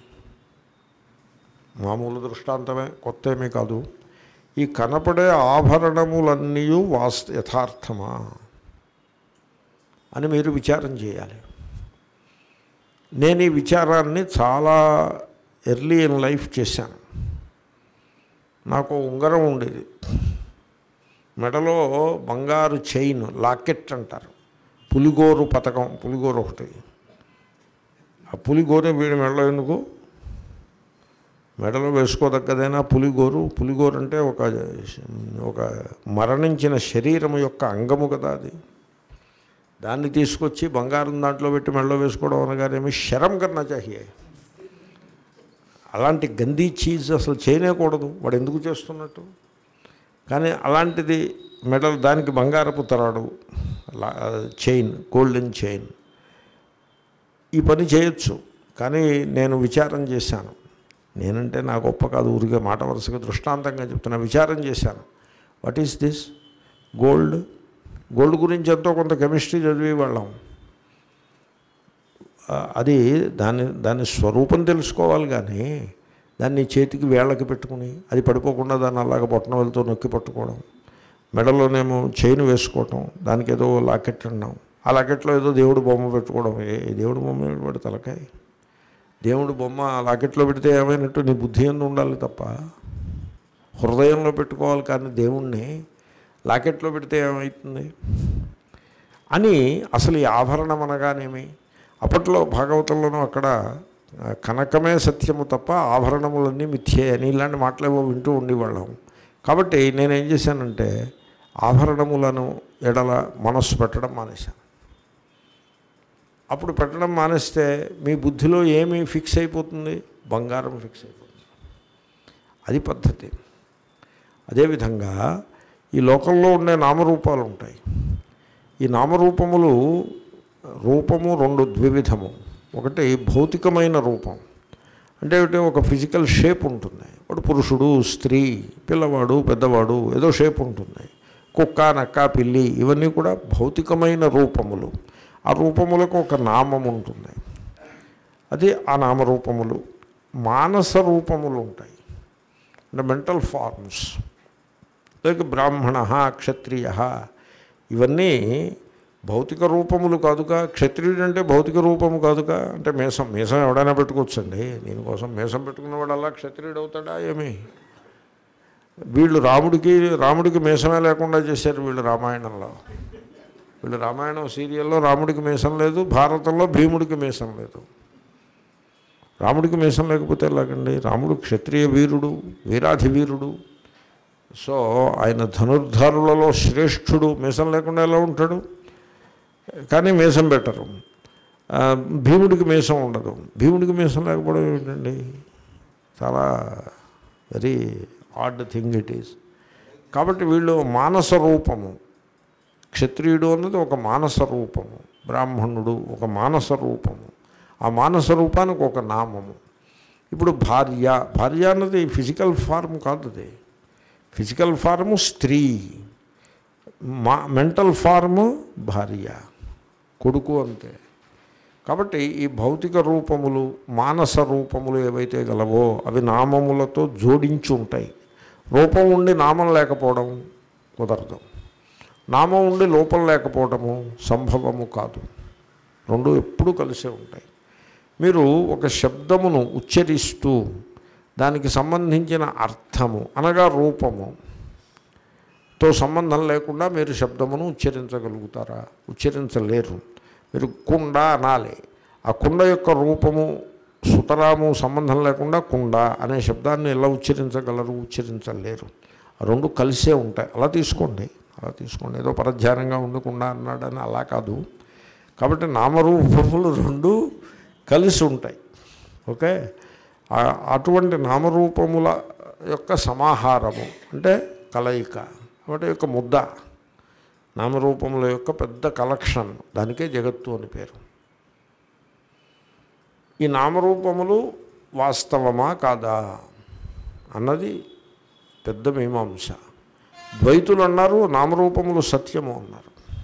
మామూలు దృష్టాంతమే కొత్త ఏమీ కాదు ఈ కనపడే ఆభరణములన్నీ వాస్త యథార్థమా అని మీరు విచారం చేయాలి నేను ఈ విచారాన్ని చాలా ఎర్లీ ఇన్ లైఫ్ చేశాను నాకు ఉంగరం ఉండేది మెడలో బంగారు చైన్ లాకెట్ అంటారు పులిగోరు పథకం పులిగోరు ఒకటి ఆ పులిగోరు వీడి మెడలో ఎందుకు మెడలో వేసుకోదగ్గదైనా పులిగోరు పులిగోరు అంటే ఒక ఒక మరణించిన శరీరం యొక్క అంగము కదా అది దాన్ని తీసుకొచ్చి బంగారం దాంట్లో పెట్టి మెడలో వేసుకోవడం అనగానేమి శరం కన్నా చాహియే అలాంటి గందీ చీజ్ అసలు చేయనేకూడదు వాడు ఎందుకు చేస్తున్నట్టు కానీ అలాంటిది మెడల్ దానికి బంగారపు తరాడు లా- చైన్ గోల్డెన్ చైన్ ఈ పని చేయొచ్చు కానీ నేను విచారం చేశాను నేనంటే నా గొప్ప కాదు ఊరికే మాట వరుసగా దృష్టాంతంగా చెప్తున్నా విచారం చేశాను what is this gold gold గురించి ఎంతో కొంత కెమిస్ట్రీ చదివి వాళ్ళం ఆ, అది దాని దాని స్వరూపం తెలుసుకోవాలి కానీ దాన్ని చేతికి వేళ్ళకి పెట్టుకుని అది పడిపోకుండా దాన్ని అలాగ బొట్టనవేలతో నొక్కి పట్టుకోవడం మెడలోనేమో చైన్ వేసుకోవటం దానికి ఏదో లాకెట్ అన్నాం ఆ లాకెట్లో ఏదో దేవుడు బొమ్మ పెట్టుకోవడం ఏ ఏ దేవుడు బొమ్మ ఏమిటి వాడి తలకాయ దేవుడు బొమ్మ ఆ లాకెట్లో పెడితే ఏమైనట్టు నీ బుద్ధి ఎందు ఉండాలి తప్ప హృదయంలో పెట్టుకోవాలి కానీ దేవుణ్ణి లాకెట్లో పెడితే ఏమవుతుంది అని అసలు ఈ ఆభరణం అనగానేమి అప్పట్లో భాగవతంలోనూ అక్కడ ఆ, కనకమే సత్యము తప్ప ఆభరణములన్నీ మిథ్యే అని ఇలాంటి మాటలేవో వింటూ ఉండేవాళ్ళం కాబట్టి నేనేం చేశానంటే ఆభరణములను ఎడల మనస్సు పెట్టడం మానేశాను అప్పుడు పెట్టడం మానేస్తే మీ బుద్ధిలో ఏమి ఫిక్స్ అయిపోతుంది బంగారం ఫిక్స్ అయిపోతుంది అది పద్ధతి అదేవిధంగా ఈ లోకంలో ఉండే నామరూపాలు ఉంటాయి ఈ నామరూపములు రూపము రెండు ద్వివిధము ఒకటి భౌతికమైన రూపం అంటే ఏమిటి ఒక ఫిజికల్ షేప్ ఉంటుంది వాడు పురుషుడు స్త్రీ పిల్లవాడు పెద్దవాడు ఏదో షేప్ ఉంటుంది కుక్క నక్క పిల్లి ఇవన్నీ కూడా భౌతికమైన రూపములు ఆ రూపములకు ఒక నామం ఉంటుంది అది ఆ నామరూపములు మానస రూపములు ఉంటాయి అంటే మెంటల్ ఫార్మ్స్ లేక బ్రాహ్మణ క్షత్రియ ఇవన్నీ భౌతిక రూపములు కాదుగా క్షత్రియుడు అంటే భౌతిక రూపము కాదుగా అంటే మేసం మేసం ఎవడైనా పెట్టుకోవచ్చండి దీనికోసం మేసం పెట్టుకున్నవాడు అలా క్షత్రియుడు అవుతాడా ఏమి వీళ్ళు రాముడికి రాముడికి మీసమే లేకుండా చేశారు వీళ్ళు రామాయణంలో వీళ్ళు రామాయణం సీరియల్లో రాముడికి మీసం లేదు భారతంలో భీముడికి మీసం లేదు రాముడికి మీసం లేకపోతే ఎలాగండి రాముడు క్షత్రియ వీరుడు వీరాధి వీరుడు సో ఆయన ధనుర్ధారులలో శ్రేష్ఠుడు మీసం లేకుండా ఎలా ఉంటాడు కానీ మీసం పెట్టరు ఆ, భీముడికి మీసం ఉండదు భీముడికి మీసం లేకపోవడం ఏమిటండి చాలా very odd thing it is కాబట్టి వీళ్ళు మానస రూపము క్షత్రియుడు అన్నది ఒక మానస రూపము బ్రాహ్మణుడు ఒక మానస రూపము ఆ మానస రూపానికి ఒక నామము ఇప్పుడు భార్య భార్య అన్నది ఫిజికల్ ఫార్మ్ కాదు అది ఫిజికల్ ఫార్ము స్త్రీ మా మెంటల్ ఫార్ము భార్య కొడుకు అంతే కాబట్టి ఈ భౌతిక రూపములు మానస రూపములు ఏవైతే గలవో అవి నామములతో జోడించి ఉంటాయి రూపం ఉండి నామం లేకపోవడం కుదరదు నామం ఉండి లోపం లేకపోవడము సంభవము కాదు రెండు ఎప్పుడూ కలిసే ఉంటాయి మీరు ఒక శబ్దమును ఉచ్చరిస్తూ దానికి సంబంధించిన అర్థము అనగా రూపము తో సంబంధం లేకుండా మీరు శబ్దమును ఉచ్చరించగలుగుతారా ఉచ్చరించలేరు మీరు కుండ అనాలి ఆ కుండ యొక్క రూపము సుతరాము సంబంధం లేకుండా కుండ అనే శబ్దాన్ని ఎలా ఉచ్చరించగలరు ఉచ్చరించలేరు ఆ రెండు కలిసే ఉంటాయి అలా తీసుకోండి అలా తీసుకోండి ఏదో పరధ్యానంగా ఉండకుండా అన్నాడని అలా కాదు కాబట్టి నామరూపములు రెండు కలిసి ఉంటాయి ఓకే ఆ- అటువంటి నామరూపముల యొక్క సమాహారము అంటే కలయిక వాటి యొక్క ముద్ద నామరూపముల యొక్క పెద్ద కలెక్షన్ దానికే జగత్తు అని పేరు ఈ నామరూపములు వాస్తవమా కాదా అన్నది పెద్ద మీమాంస ద్వైతులు అన్నారు నామరూపములు సత్యము అన్నారు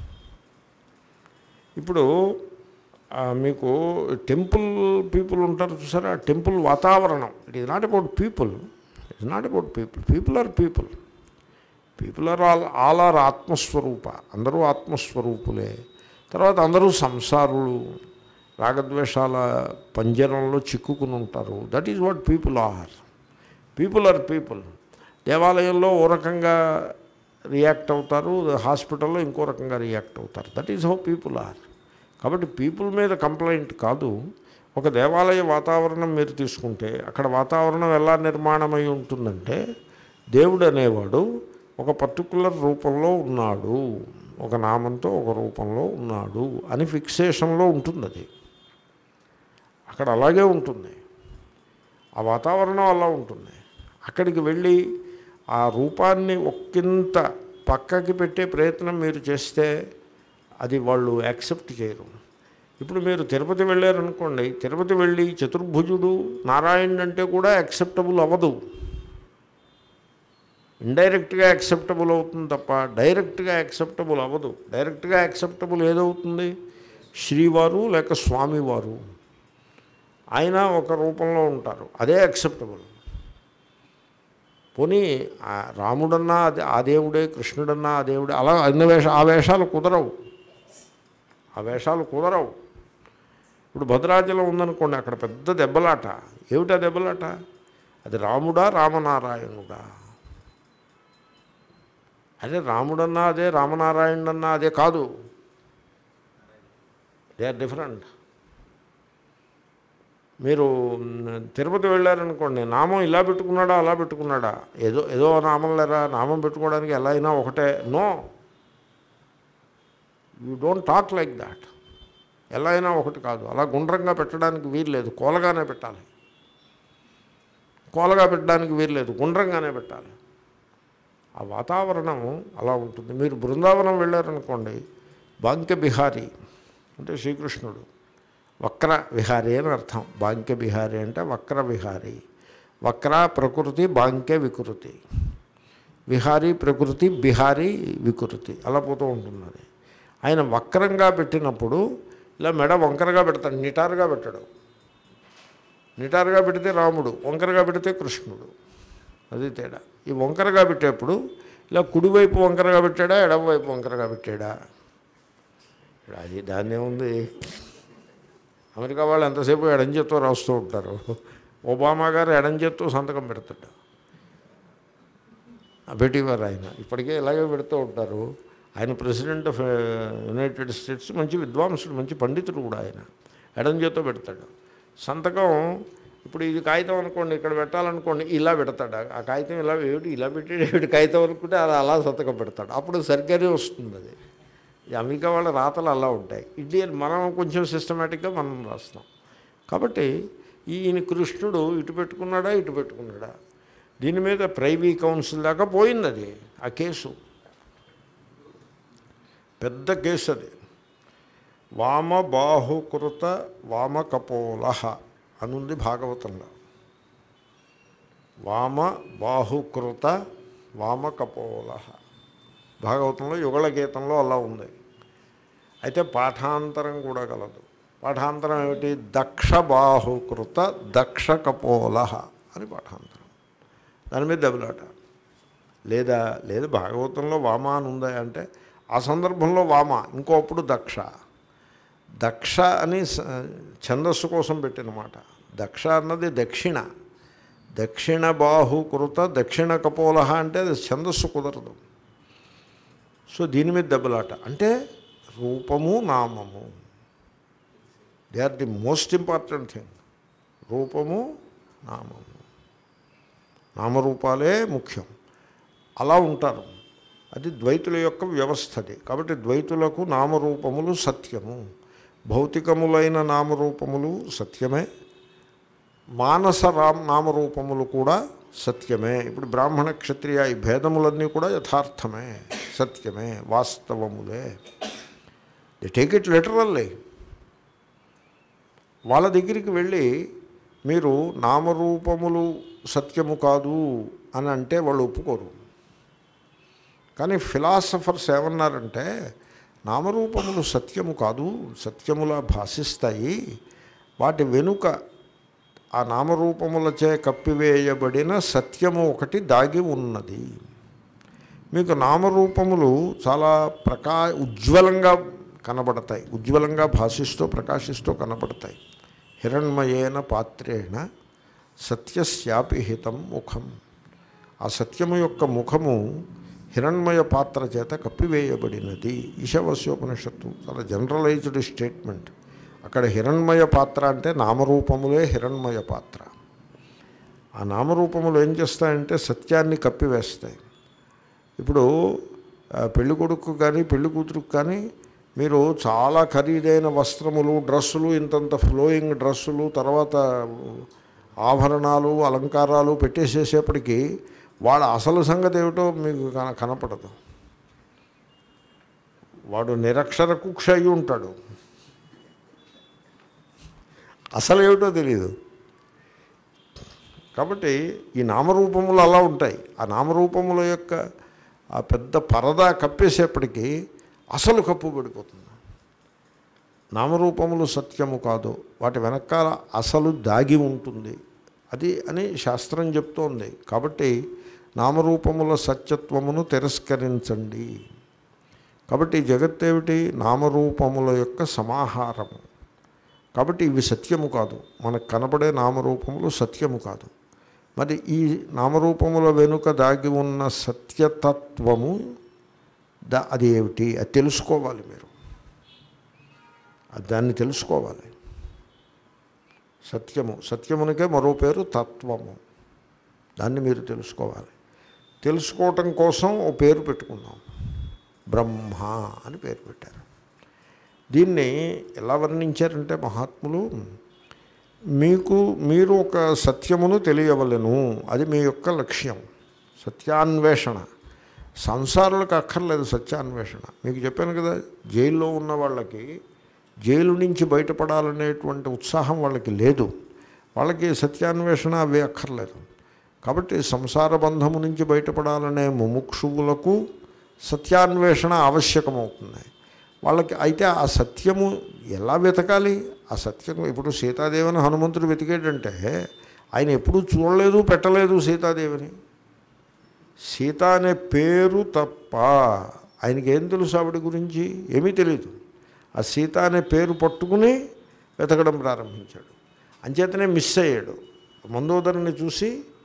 ఇప్పుడు ఆ, మీకు టెంపుల్ పీపుల్ ఉంటారు చూసారా టెంపుల్ వాతావరణం it is not about people it is not about people people are people people are all all are ఆత్మస్వరూప అందరూ ఆత్మస్వరూపులే తర్వాత అందరూ సంసారులు రాగద్వేషాల పంజరంలో చిక్కుకుని ఉంటారు that is what people are people are people దేవాలయంలో ఓ రకంగా రియాక్ట్ అవుతారు హాస్పిటల్లో ఇంకో రకంగా రియాక్ట్ అవుతారు that is how people are కాబట్టి పీపుల్ మీద కంప్లైంట్ కాదు ఒక దేవాలయ వాతావరణం మీరు తీసుకుంటే అక్కడ వాతావరణం ఎలా నిర్మాణమై ఉంటుందంటే దేవుడు అనేవాడు ఒక పర్టికులర్ రూపంలో ఉన్నాడు ఒక నామంతో ఒక రూపంలో ఉన్నాడు అని ఫిక్సేషన్లో ఉంటుంది అది అక్కడ అలాగే ఉంటుంది ఆ వాతావరణం అలా ఉంటుంది అక్కడికి వెళ్ళి ఆ రూపాన్ని ఒక్కింత పక్కకి పెట్టే ప్రయత్నం మీరు చేస్తే అది వాళ్ళు యాక్సెప్ట్ చేయరు ఇప్పుడు మీరు తిరుపతి వెళ్ళారనుకోండి తిరుపతి వెళ్ళి చతుర్భుజుడు నారాయణుడు అంటే కూడా యాక్సెప్టబుల్ అవ్వదు ఇండైరెక్ట్గా యాక్సెప్టబుల్ అవుతుంది తప్ప డైరెక్ట్గా యాక్సెప్టబుల్ అవ్వదు డైరెక్ట్గా యాక్సెప్టబుల్ ఏదవుతుంది శ్రీవారు లేక స్వామివారు ఆయన ఒక రూపంలో ఉంటారు అదే యాక్సెప్టబుల్ పోనీ ఆ రాముడన్నా అదే ఆ దేవుడే కృష్ణుడన్నా ఆ దేవుడే అలా అన్ని వేష ఆ వేషాలు కుదరవు ఆ వేషాలు కుదరవు ఇప్పుడు భద్రాచలం ఉందనుకోండి అక్కడ పెద్ద దెబ్బలాట ఏమిటా దెబ్బలాట అది రాముడా రామనారాయణుడా అదే రాముడన్నా అదే రామనారాయణుడన్నా అదే కాదు దే ఆర్ డిఫరెంట్ మీరు మ్, తిరుపతి వెళ్ళారనుకోండి నామం ఇలా పెట్టుకున్నాడా అలా పెట్టుకున్నాడా ఏదో ఏదో నామం లేరా నామం పెట్టుకోవడానికి ఎలా అయినా ఒకటే no you don't talk like that ఎలా అయినా ఒకటి కాదు అలా గుండ్రంగా పెట్టడానికి వీల్లేదు కోలగానే పెట్టాలి కోలగా పెట్టడానికి వీల్లేదు గుండ్రంగానే పెట్టాలి ఆ వాతావరణం అలా ఉంటుంది మీరు బృందావనం వెళ్ళారనుకోండి బాంక్య బిహారీ అంటే శ్రీకృష్ణుడు వక్ర విహారీ అని అర్థం బాంక్య బిహారీ అంటే వక్ర విహారీ వక్ర ప్రకృతి బాంక్య వికృతి విహారీ ప్రకృతి బిహారీ వికృతి అలా పోతూ ఉంటుంది అది ఆయన వక్రంగా పెట్టినప్పుడు ఇలా మెడ వంకరగా పెడతాడు నిటారుగా పెట్టాడు నిటారుగా పెడితే రాముడు వంకరగా పెడితే కృష్ణుడు అది తేడా ఈ వంకరగా పెట్టేప్పుడు ఇలా కుడివైపు వంకరగా పెట్టాడా ఎడమవైపు వంకరగా పెట్టాడా ఇప్పుడు అది దాన్నే ఉంది అమెరికా వాళ్ళు ఎంతసేపు ఎడం చేత్తో రాస్తూ ఉంటారు ఒబామా గారు ఎడం చేత్తో సంతకం పెడతాడు పెట్టేవారు ఆయన ఇప్పటికే ఇలాగే పెడుతూ ఉంటారు ఆయన ప్రెసిడెంట్ ఆఫ్ యునైటెడ్ స్టేట్స్ మంచి విద్వాంసుడు మంచి పండితుడు కూడా ఆయన ఎడం చేతో పెడతాడు సంతకం ఇప్పుడు ఇది కాగితం అనుకోండి ఇక్కడ పెట్టాలనుకోండి ఇలా పెడతాడు ఆ కాగితం ఇలా ఏమిటి ఇలా పెట్టాడు ఏమిటి కాగితం అనుకుంటే అలా అలా సంతకం పెడతాడు అప్పుడు సరిగ్గానే వస్తుంది అది ఈ అమెరికా వాళ్ళ రాతలు అలా ఉంటాయి ఇండియన్ మనం కొంచెం సిస్టమేటిక్గా మనం రాస్తాం కాబట్టి ఈయన కృష్ణుడు ఇటు పెట్టుకున్నాడా ఇటు పెట్టుకున్నాడా దీని మీద ప్రైవీ కౌన్సిల్ దాకా పోయింది అది ఆ కేసు పెద్ద కేసు అది వామ బాహుకృత వామకపోల అనుంది భాగవతంలో వామ బాహుకృత వామకపోల భాగవతంలో యుగళ గీతంలో అలా ఉంది అయితే పాఠాంతరం కూడా కలదు పాఠాంతరం ఏమిటి దక్ష బాహుకృత దక్ష కపోల అని పాఠాంతరం దాని మీద దెబ్బలాట లేదా లేదు భాగవతంలో వామ అని ఉందా అంటే ఆ సందర్భంలో వామ ఇంకోప్పుడు దక్ష దక్ష అని స- ఛందస్సు కోసం పెట్టిన మాట దక్ష అన్నది దక్షిణ దక్షిణ బాహుకృత దక్షిణ కపోల అంటే అది ఛందస్సు కుదరదు సో దీని మీద దెబ్బలాట అంటే రూపము నామము they are the most important thing రూపము నామము నామరూపాలే ముఖ్యం అలా ఉంటారు అది ద్వైతుల యొక్క వ్యవస్థది కాబట్టి ద్వైతులకు నామరూపములు సత్యము భౌతికములైన నామరూపములు సత్యమే మానస రామ్ నామరూపములు కూడా సత్యమే ఇప్పుడు బ్రాహ్మణ క్షత్రియ ఈ భేదములన్నీ కూడా యథార్థమే సత్యమే వాస్తవములే ది టేక్ ఇట్ లిటరల్లీ వాళ్ళ దగ్గరికి వెళ్ళి మీరు నామరూపములు సత్యము కాదు అని అంటే వాళ్ళు ఒప్పుకోరు కానీ ఫిలాసఫర్స్ ఏమన్నారంటే నామరూపములు సత్యము కాదు సత్యములా భాషిస్తాయి వాటి వెనుక ఆ నామరూపములచే కప్పివేయబడిన సత్యము ఒకటి దాగి ఉన్నది మీకు నామరూపములు చాలా ప్రకా ఉజ్వలంగా కనబడతాయి ఉజ్వలంగా భాషిస్తూ ప్రకాశిస్తూ కనబడతాయి హిరణ్మయేన పాత్రేణ సత్యస్యాపి హితం ముఖం ఆ సత్యము యొక్క ముఖము హిరణ్మయ పాత్ర చేత కప్పివేయబడినది ఈశావాస్యోపనిషత్తు చాలా జనరలైజ్డ్ స్టేట్మెంట్ అక్కడ హిరణ్మయ పాత్ర అంటే నామరూపములే హిరణ్మయ పాత్ర ఆ నామరూపములు ఏం చేస్తాయంటే సత్యాన్ని కప్పివేస్తాయి ఇప్పుడు ఆ, పెళ్లి కొడుకు కానీ పెళ్లి కూతురుకు కానీ మీరు చాలా ఖరీదైన వస్త్రములు డ్రెస్సులు ఇంతంత ఫ్లోయింగ్ డ్రెస్సులు తర్వాత ఆభరణాలు అలంకారాలు పెట్టేసేసేపటికి వాడు అసలు సంగతి ఏమిటో మీకు కన కనపడదు వాడు నిరక్షర కుక్ష అయి ఉంటాడు అసలు ఏమిటో తెలియదు కాబట్టి ఈ నామరూపములు అలా ఉంటాయి ఆ నామరూపముల యొక్క ఆ పెద్ద పరదా కప్పేసేపటికి అసలు కప్పు పడిపోతుంది నామరూపములు సత్యము కాదు వాటి వెనకాల అసలు దాగి ఉంటుంది అది అని శాస్త్రం చెప్తోంది కాబట్టి నామరూపముల సత్యత్వమును తిరస్కరించండి కాబట్టి ఈ జగత్ ఏమిటి నామరూపముల యొక్క సమాహారము కాబట్టి ఇవి సత్యము కాదు మనకు కనబడే నామరూపములు సత్యము కాదు మరి ఈ నామరూపముల వెనుక దాగి ఉన్న సత్యతత్వము దా అది ఏమిటి అది తెలుసుకోవాలి మీరు అది దాన్ని తెలుసుకోవాలి సత్యము సత్యమునికే మరో పేరు తత్వము దాన్ని మీరు తెలుసుకోవాలి తెలుసుకోవటం కోసం ఓ పేరు పెట్టుకున్నాం బ్రహ్మ అని పేరు పెట్టారు దీన్ని ఎలా వర్ణించారంటే మహాత్ములు మీకు మీరు ఒక సత్యమును తెలియవలెను అది మీ యొక్క లక్ష్యం సత్యాన్వేషణ సంసారులకు అక్కర్లేదు సత్యాన్వేషణ మీకు చెప్పాను కదా జైల్లో ఉన్న వాళ్ళకి జైలు నుంచి బయటపడాలనేటువంటి ఉత్సాహం వాళ్ళకి లేదు వాళ్ళకి సత్యాన్వేషణ అవే అక్కర్లేదు కాబట్టి సంసార బంధము నుంచి బయటపడాలనే ముముక్షువులకు సత్యాన్వేషణ ఆవశ్యకమవుతుంది వాళ్ళకి అయితే ఆ సత్యము ఎలా వెతకాలి ఆ సత్యం ఇప్పుడు సీతాదేవిని హనుమంతుడు వెతికాడంటే ఆయన ఎప్పుడూ చూడలేదు పెట్టలేదు సీతాదేవిని సీత అనే పేరు తప్ప ఆయనకి ఏం తెలుసు ఆవిడ గురించి ఏమీ తెలియదు ఆ సీత అనే పేరు పట్టుకుని వెతకడం ప్రారంభించాడు అంచేతనే మిస్ అయ్యాడు మందోదరిని చూసి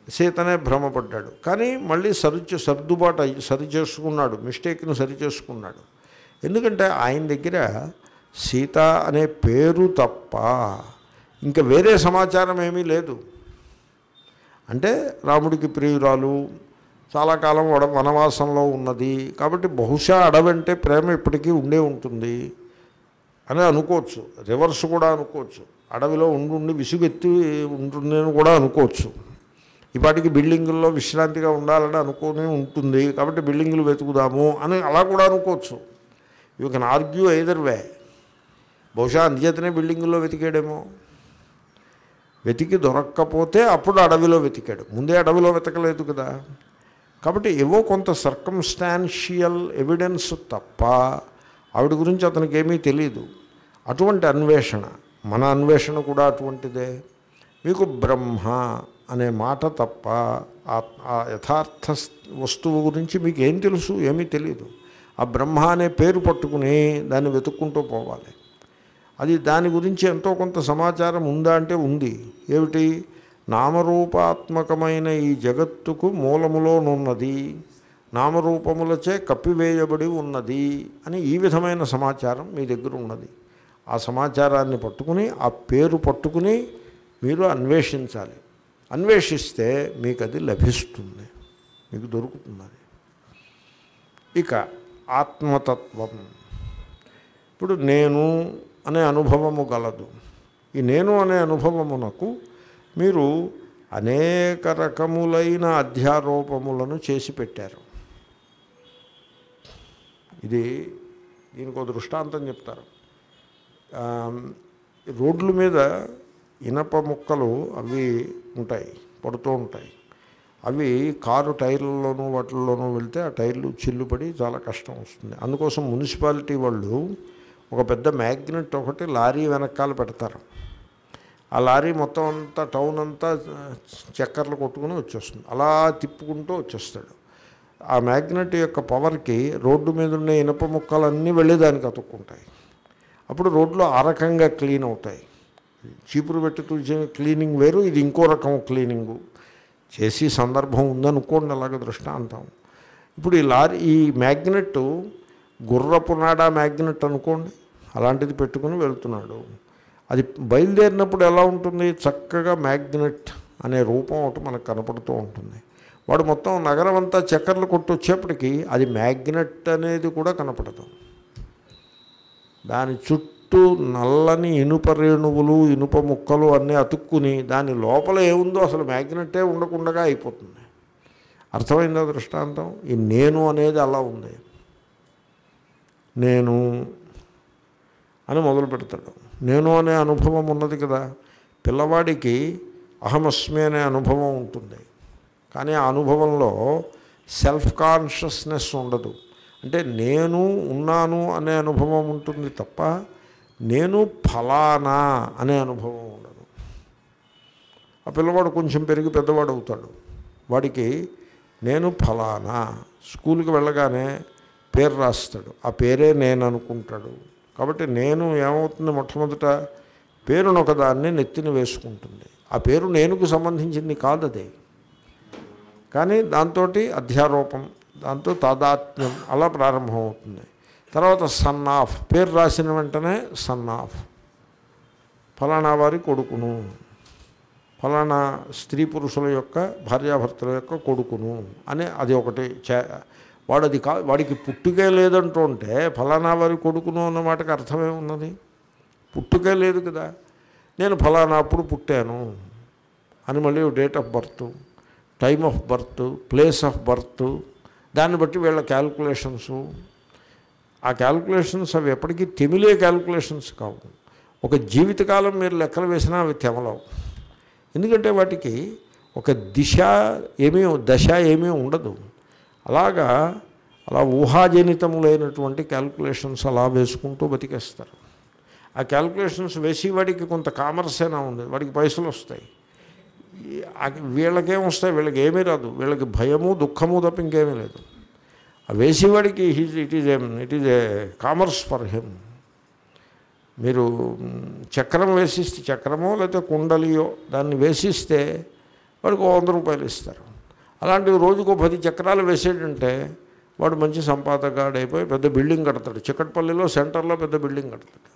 సీతనే భ్రమపడ్డాడు కానీ మళ్ళీ సరి సర్దుబాటు అయ్యి సరి చేసుకున్నాడు మిస్టేక్ను సరి చేసుకున్నాడు ఎందుకంటే ఆయన దగ్గర సీత అనే పేరు తప్ప ఇంకా వేరే సమాచారం ఏమీ లేదు అంటే రాముడికి ప్రియురాలు చాలా కాలం వడ వనవాసంలో ఉన్నది కాబట్టి బహుశా అడవంటే ప్రేమ ఇప్పటికీ ఉండే ఉంటుంది అని అనుకోవచ్చు రివర్స్ కూడా అనుకోవచ్చు అడవిలో ఉండి ఉండి విసుగెత్తి ఉంటుందని కూడా అనుకోవచ్చు ఇప్పటికి బిల్డింగుల్లో విశ్రాంతిగా ఉండాలని అనుకుని ఉంటుంది కాబట్టి బిల్డింగులు వెతుకుదాము అని అలా కూడా అనుకోవచ్చు you can argue either way బహుశా అందుచేతనే బిల్డింగుల్లో వెతికాడేమో వెతికి దొరక్కపోతే అప్పుడు అడవిలో వెతికాడు ముందే అడవిలో వెతకలేదు కదా కాబట్టి ఏవో కొంత సర్కమ్స్టాన్షియల్ ఎవిడెన్స్ తప్ప ఆవిడ గురించి అతనికి ఏమీ తెలియదు అటువంటి అన్వేషణ మన అన్వేషణ కూడా అటువంటిదే మీకు బ్రహ్మ అనే మాట తప్ప ఆ- ఆ యథార్థ వస్తువు గురించి మీకు ఏం తెలుసు ఏమీ తెలియదు ఆ బ్రహ్మ అనే పేరు పట్టుకుని దాన్ని వెతుక్కుంటూ పోవాలి అది దాని గురించి ఎంతో కొంత సమాచారం ఉందా అంటే ఉంది ఏమిటి నామరూపాత్మకమైన ఈ జగత్తుకు మూలములోనున్నది నామరూపములచే కప్పివేయబడి ఉన్నది అని ఈ విధమైన సమాచారం మీ దగ్గర ఉన్నది ఆ సమాచారాన్ని పట్టుకుని ఆ పేరు పట్టుకుని మీరు అన్వేషించాలి అన్వేషిస్తే మీకు అది లభిస్తుంది మీకు దొరుకుతుంది అది ఇక ఆత్మతత్వం ఇప్పుడు నేను అనే అనుభవము గలదు ఈ నేను అనే అనుభవమునకు మీరు అనేక రకములైన అధ్యారోపములను చేసి పెట్టారు ఇది దీనికి ఒక దృష్టాంతం చెప్తారు ఆ, రోడ్ల మీద ఇనప ముక్కలు అవి ఉంటాయి పడుతూ ఉంటాయి అవి కారు టైర్లలోనూ వాటిల్లోనూ వెళ్తే ఆ టైర్లు చిల్లుపడి చాలా కష్టం వస్తుంది అందుకోసం మున్సిపాలిటీ వాళ్ళు ఒక పెద్ద మ్యాగ్నెట్ ఒకటి లారీ వెనకాల పెడతారు ఆ లారీ మొత్తం అంతా టౌన్ అంతా చక్కర్లు కొట్టుకుని వచ్చేస్తుంది అలా తిప్పుకుంటూ వచ్చేస్తాడు ఆ మ్యాగ్నెట్ యొక్క పవర్కి రోడ్డు మీద ఉన్న ఇనప ముక్కలన్నీ వెళ్ళి దానికి అతుక్కుంటాయి అప్పుడు రోడ్లు ఆ రకంగా క్లీన్ అవుతాయి చీపురు పెట్టి తుడిచే క్లీనింగ్ వేరు ఇది ఇంకో రకం క్లీనింగు చేసి సందర్భం ఉందనుకోండి అలాగ దృష్టాంతం ఇప్పుడు ఈ లారీ ఈ మ్యాగ్నెట్ గుర్రపు నాడా మ్యాగ్నెట్ అనుకోండి అలాంటిది పెట్టుకుని వెళ్తున్నాడు అది బయలుదేరినప్పుడు ఎలా ఉంటుంది చక్కగా మ్యాగ్నెట్ అనే రూపం ఒకటి మనకు కనపడుతూ ఉంటుంది వాడు మొత్తం నగరం అంతా చక్కర్లు కొట్టి వచ్చేప్పటికి అది మ్యాగ్నెట్ అనేది కూడా కనపడదు దాని చుట్టూ నల్లని ఇనుప రేణువులు ఇనుప ముక్కలు అన్నీ అతుక్కుని దాని లోపల ఏముందో అసలు మ్యాగ్నెట్టే ఉండకుండా అయిపోతుంది అర్థమైందా దృష్టాంతం ఈ నేను అనేది అలా ఉంది నేను అని మొదలు పెడతాడు నేను అనే అనుభవం ఉన్నది కదా పిల్లవాడికి అహమస్మి అనే అనుభవం ఉంటుంది కానీ ఆ అనుభవంలో సెల్ఫ్ కాన్షియస్నెస్ ఉండదు అంటే నేను ఉన్నాను అనే అనుభవం ఉంటుంది తప్ప నేను ఫలానా అనే అనుభవం ఉండదు ఆ పిల్లవాడు కొంచెం పెరిగి పెద్దవాడు అవుతాడు వాడికి నేను ఫలానా స్కూల్కి వెళ్ళగానే పేరు రాస్తాడు ఆ పేరే నేను అనుకుంటాడు కాబట్టి నేను ఏమవుతుంది మొట్టమొదట పేరును ఒకదాన్ని నెత్తిన వేసుకుంటుంది ఆ పేరు నేనుకు సంబంధించింది కాదు అది కానీ దాంతో అధ్యారోపం దాంతో తాదాత్మ్యం అలా ప్రారంభమవుతుంది తర్వాత సన్ ఆఫ్ పేరు రాసిన వెంటనే సన్ ఆఫ్ ఫలానా వారి కొడుకును ఫలానా స్త్రీ పురుషుల యొక్క భార్యాభర్తల యొక్క కొడుకును అని అది ఒకటి చే వాడు అది కా వాడికి పుట్టుకే లేదంటూ ఉంటే ఫలానా వారి కొడుకును అన్న మాటకి అర్థమే ఉన్నది పుట్టుకే లేదు కదా నేను ఫలానా అప్పుడు పుట్టాను అని మళ్ళీ date of birth time of birth place of birth దాన్ని బట్టి వీళ్ళ క్యాల్కులేషన్స్ ఆ క్యాల్కులేషన్స్ అవి ఎప్పటికీ తెమిలే క్యాల్కులేషన్స్ కావు ఒక జీవితకాలం మీరు లెక్కలు వేసినా అవి తెమలవు ఎందుకంటే వాటికి ఒక దిశ ఏమీ దశ ఏమీ ఉండదు అలాగా అలా ఊహాజనితములైనటువంటి క్యాల్కులేషన్స్ అలా వేసుకుంటూ బతికేస్తారు ఆ క్యాల్కులేషన్స్ వేసేవాడికి కొంత కామర్సేనా ఉంది వాడికి పైసలు వస్తాయి ఈ- ఆ- వీళ్ళకేం వస్తాయి వీళ్ళకి ఏమీ రాదు వీళ్ళకి భయము దుఃఖము తప్ప ఇంకేమీ లేదు ఆ వేసేవాడికి he's it is a it is a commerce for him మీరు మ్, చక్రం వేసిస్తే చక్రమో లేకపోతే కుండలియో దాన్ని వేసిస్తే వాడికి ఓ వంద రూపాయలు ఇస్తారు అలాంటివి రోజుకో పది చక్రాలు వేసేటంటే వాడు మంచి సంపాదకాడు అయిపోయి పెద్ద బిల్డింగ్ కడతాడు చిక్కట్పల్లిలో సెంటర్లో పెద్ద బిల్డింగ్ కడతాడు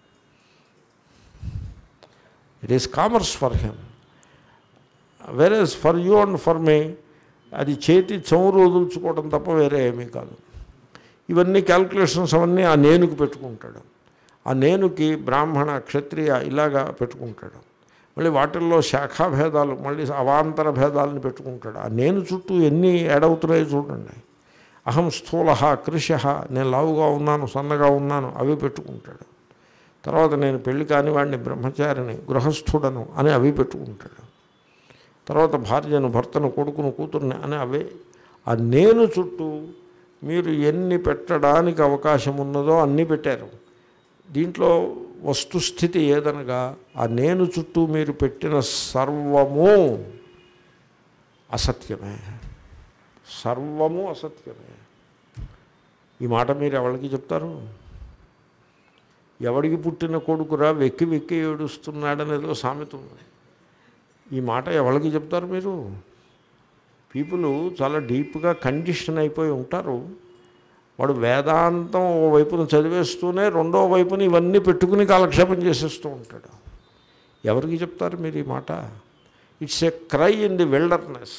it is commerce for him వేరే for you and for me అది చేతి చమురు వదులుచుకోవడం తప్ప వేరే ఏమీ కాదు ఇవన్నీ క్యాల్కులేషన్స్ అవన్నీ ఆ నేనుకు పెట్టుకుంటాడు ఆ నేనుకి బ్రాహ్మణ క్షత్రియ ఇలాగా పెట్టుకుంటాడు మళ్ళీ వాటిల్లో శాఖా భేదాలు మళ్ళీ అవాంతర భేదాలను పెట్టుకుంటాడు ఆ నేను చుట్టూ ఎన్ని ఏడవుతున్నాయో చూడండి అహం స్థూల కృష నేను లావుగా ఉన్నాను సన్నగా ఉన్నాను అవి పెట్టుకుంటాడు తర్వాత నేను పెళ్లి కానివాడిని బ్రహ్మచారిని గృహస్థుడను అని అవి పెట్టుకుంటాడు తర్వాత భార్యను భర్తను కొడుకును కూతుర్ని అని అవే ఆ నేను చుట్టూ మీరు ఎన్ని పెట్టడానికి అవకాశం ఉన్నదో అన్నీ పెట్టారు దీంట్లో వస్తుస్థితి ఏదనగా ఆ నేను చుట్టూ మీరు పెట్టిన సర్వము అసత్యమే సర్వము అసత్యమే ఈ మాట మీరు ఎవరికి చెప్తారు ఎవడికి పుట్టిన కొడుకురా వెక్కి వెక్కి ఏడుస్తున్నాడనేదో సామెత ఉంది ఈ మాట ఎవరికి చెప్తారు మీరు పీపుల్ చాలా డీప్గా కండిషన్ అయిపోయి ఉంటారు వాడు వేదాంతం ఓ వైపున చదివేస్తూనే రెండో వైపున ఇవన్నీ పెట్టుకుని కాలక్షేపం చేసేస్తూ ఉంటాడు ఎవరికి చెప్తారు మీరు ఈ మాట it's a cry in the wilderness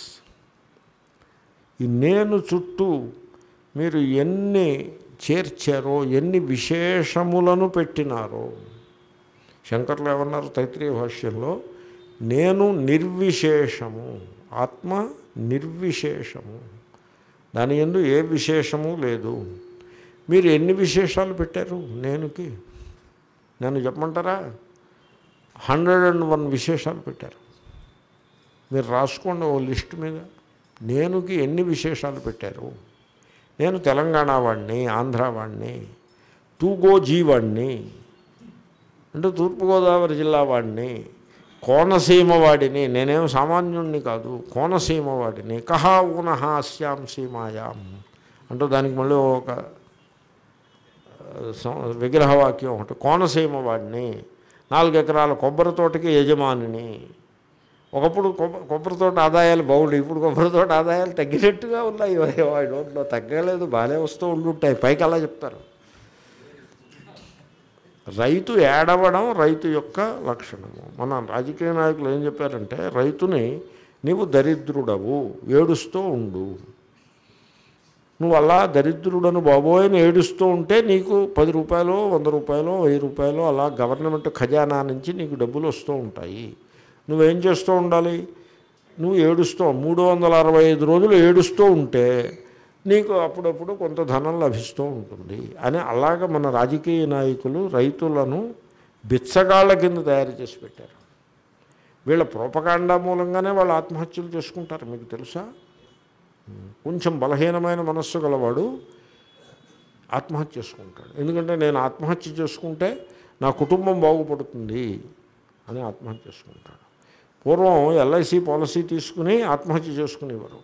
ఈ నేను చుట్టూ మీరు ఎన్ని చేర్చారో ఎన్ని విశేషములను పెట్టినారో శంకర్లు ఏమన్నారు తైత్రీయ భాష్యంలో నేను నిర్విశేషము ఆత్మ నిర్విశేషము దాని ఎందు ఏ విశేషము లేదు మీరు ఎన్ని విశేషాలు పెట్టారు నేనుకి నన్ను చెప్పమంటారా హండ్రెడ్ అండ్ వన్ విశేషాలు పెట్టారు మీరు రాసుకోండి ఓ లిస్ట్ మీద నేనుకి ఎన్ని విశేషాలు పెట్టారు నేను తెలంగాణ వాడిని ఆంధ్ర వాడిని తూగో జీవాడిని అంటే తూర్పుగోదావరి జిల్లా వాడిని కోనసీమ వాడిని నేనేం సామాన్యుణ్ణి కాదు కోనసీమ వాడిని కహా ఊనహ అస్యాం సీమాయాం అంటూ దానికి మళ్ళీ ఒక సం- విగ్రహవాక్యం ఒకటి కోనసీమ వాడిని నాలుగు ఎకరాల కొబ్బరి తోటకి యజమానిని ఒకప్పుడు కొబ్బ కొబ్బరి తోట ఆదాయాలు బాగుండే ఇప్పుడు కొబ్బరి తోట ఆదాయాలు తగ్గినట్టుగా ఉన్నాయి ఐ డోంట్ నో తగ్గలేదు బాగానే వస్తూ ఉండుంటాయి పైకి అలా చెప్తారు రైతు ఏడవడం రైతు యొక్క లక్షణము మన రాజకీయ నాయకులు ఏం చెప్పారంటే రైతుని నీవు దరిద్రుడవు ఏడుస్తూ ఉండు నువ్వు అలా దరిద్రుడను బాబోయని ఏడుస్తూ ఉంటే నీకు పది రూపాయలు వంద రూపాయలు వెయ్యి రూపాయలు అలా గవర్నమెంట్ ఖజానా నుంచి నీకు డబ్బులు వస్తూ ఉంటాయి నువ్వేం చేస్తూ ఉండాలి నువ్వు ఏడుస్తూ మూడు వందల అరవై ఐదు రోజులు ఏడుస్తూ ఉంటే నీకు అప్పుడప్పుడు కొంత ధనం లభిస్తూ ఉంటుంది అని అలాగ మన రాజకీయ నాయకులు రైతులను బిచ్చగాళ్ళ కింద తయారు చేసి పెట్టారు వీళ్ళ ప్రోపకాండా మూలంగానే వాళ్ళు ఆత్మహత్యలు చేసుకుంటారు మీకు తెలుసా కొంచెం బలహీనమైన మనస్సు గలవాడు ఆత్మహత్య చేసుకుంటాడు ఎందుకంటే నేను ఆత్మహత్య చేసుకుంటే నా కుటుంబం బాగుపడుతుంది అని ఆత్మహత్య చేసుకుంటాడు పూర్వం ఎల్ఐసి పాలసీ తీసుకుని ఆత్మహత్య చేసుకునేవారు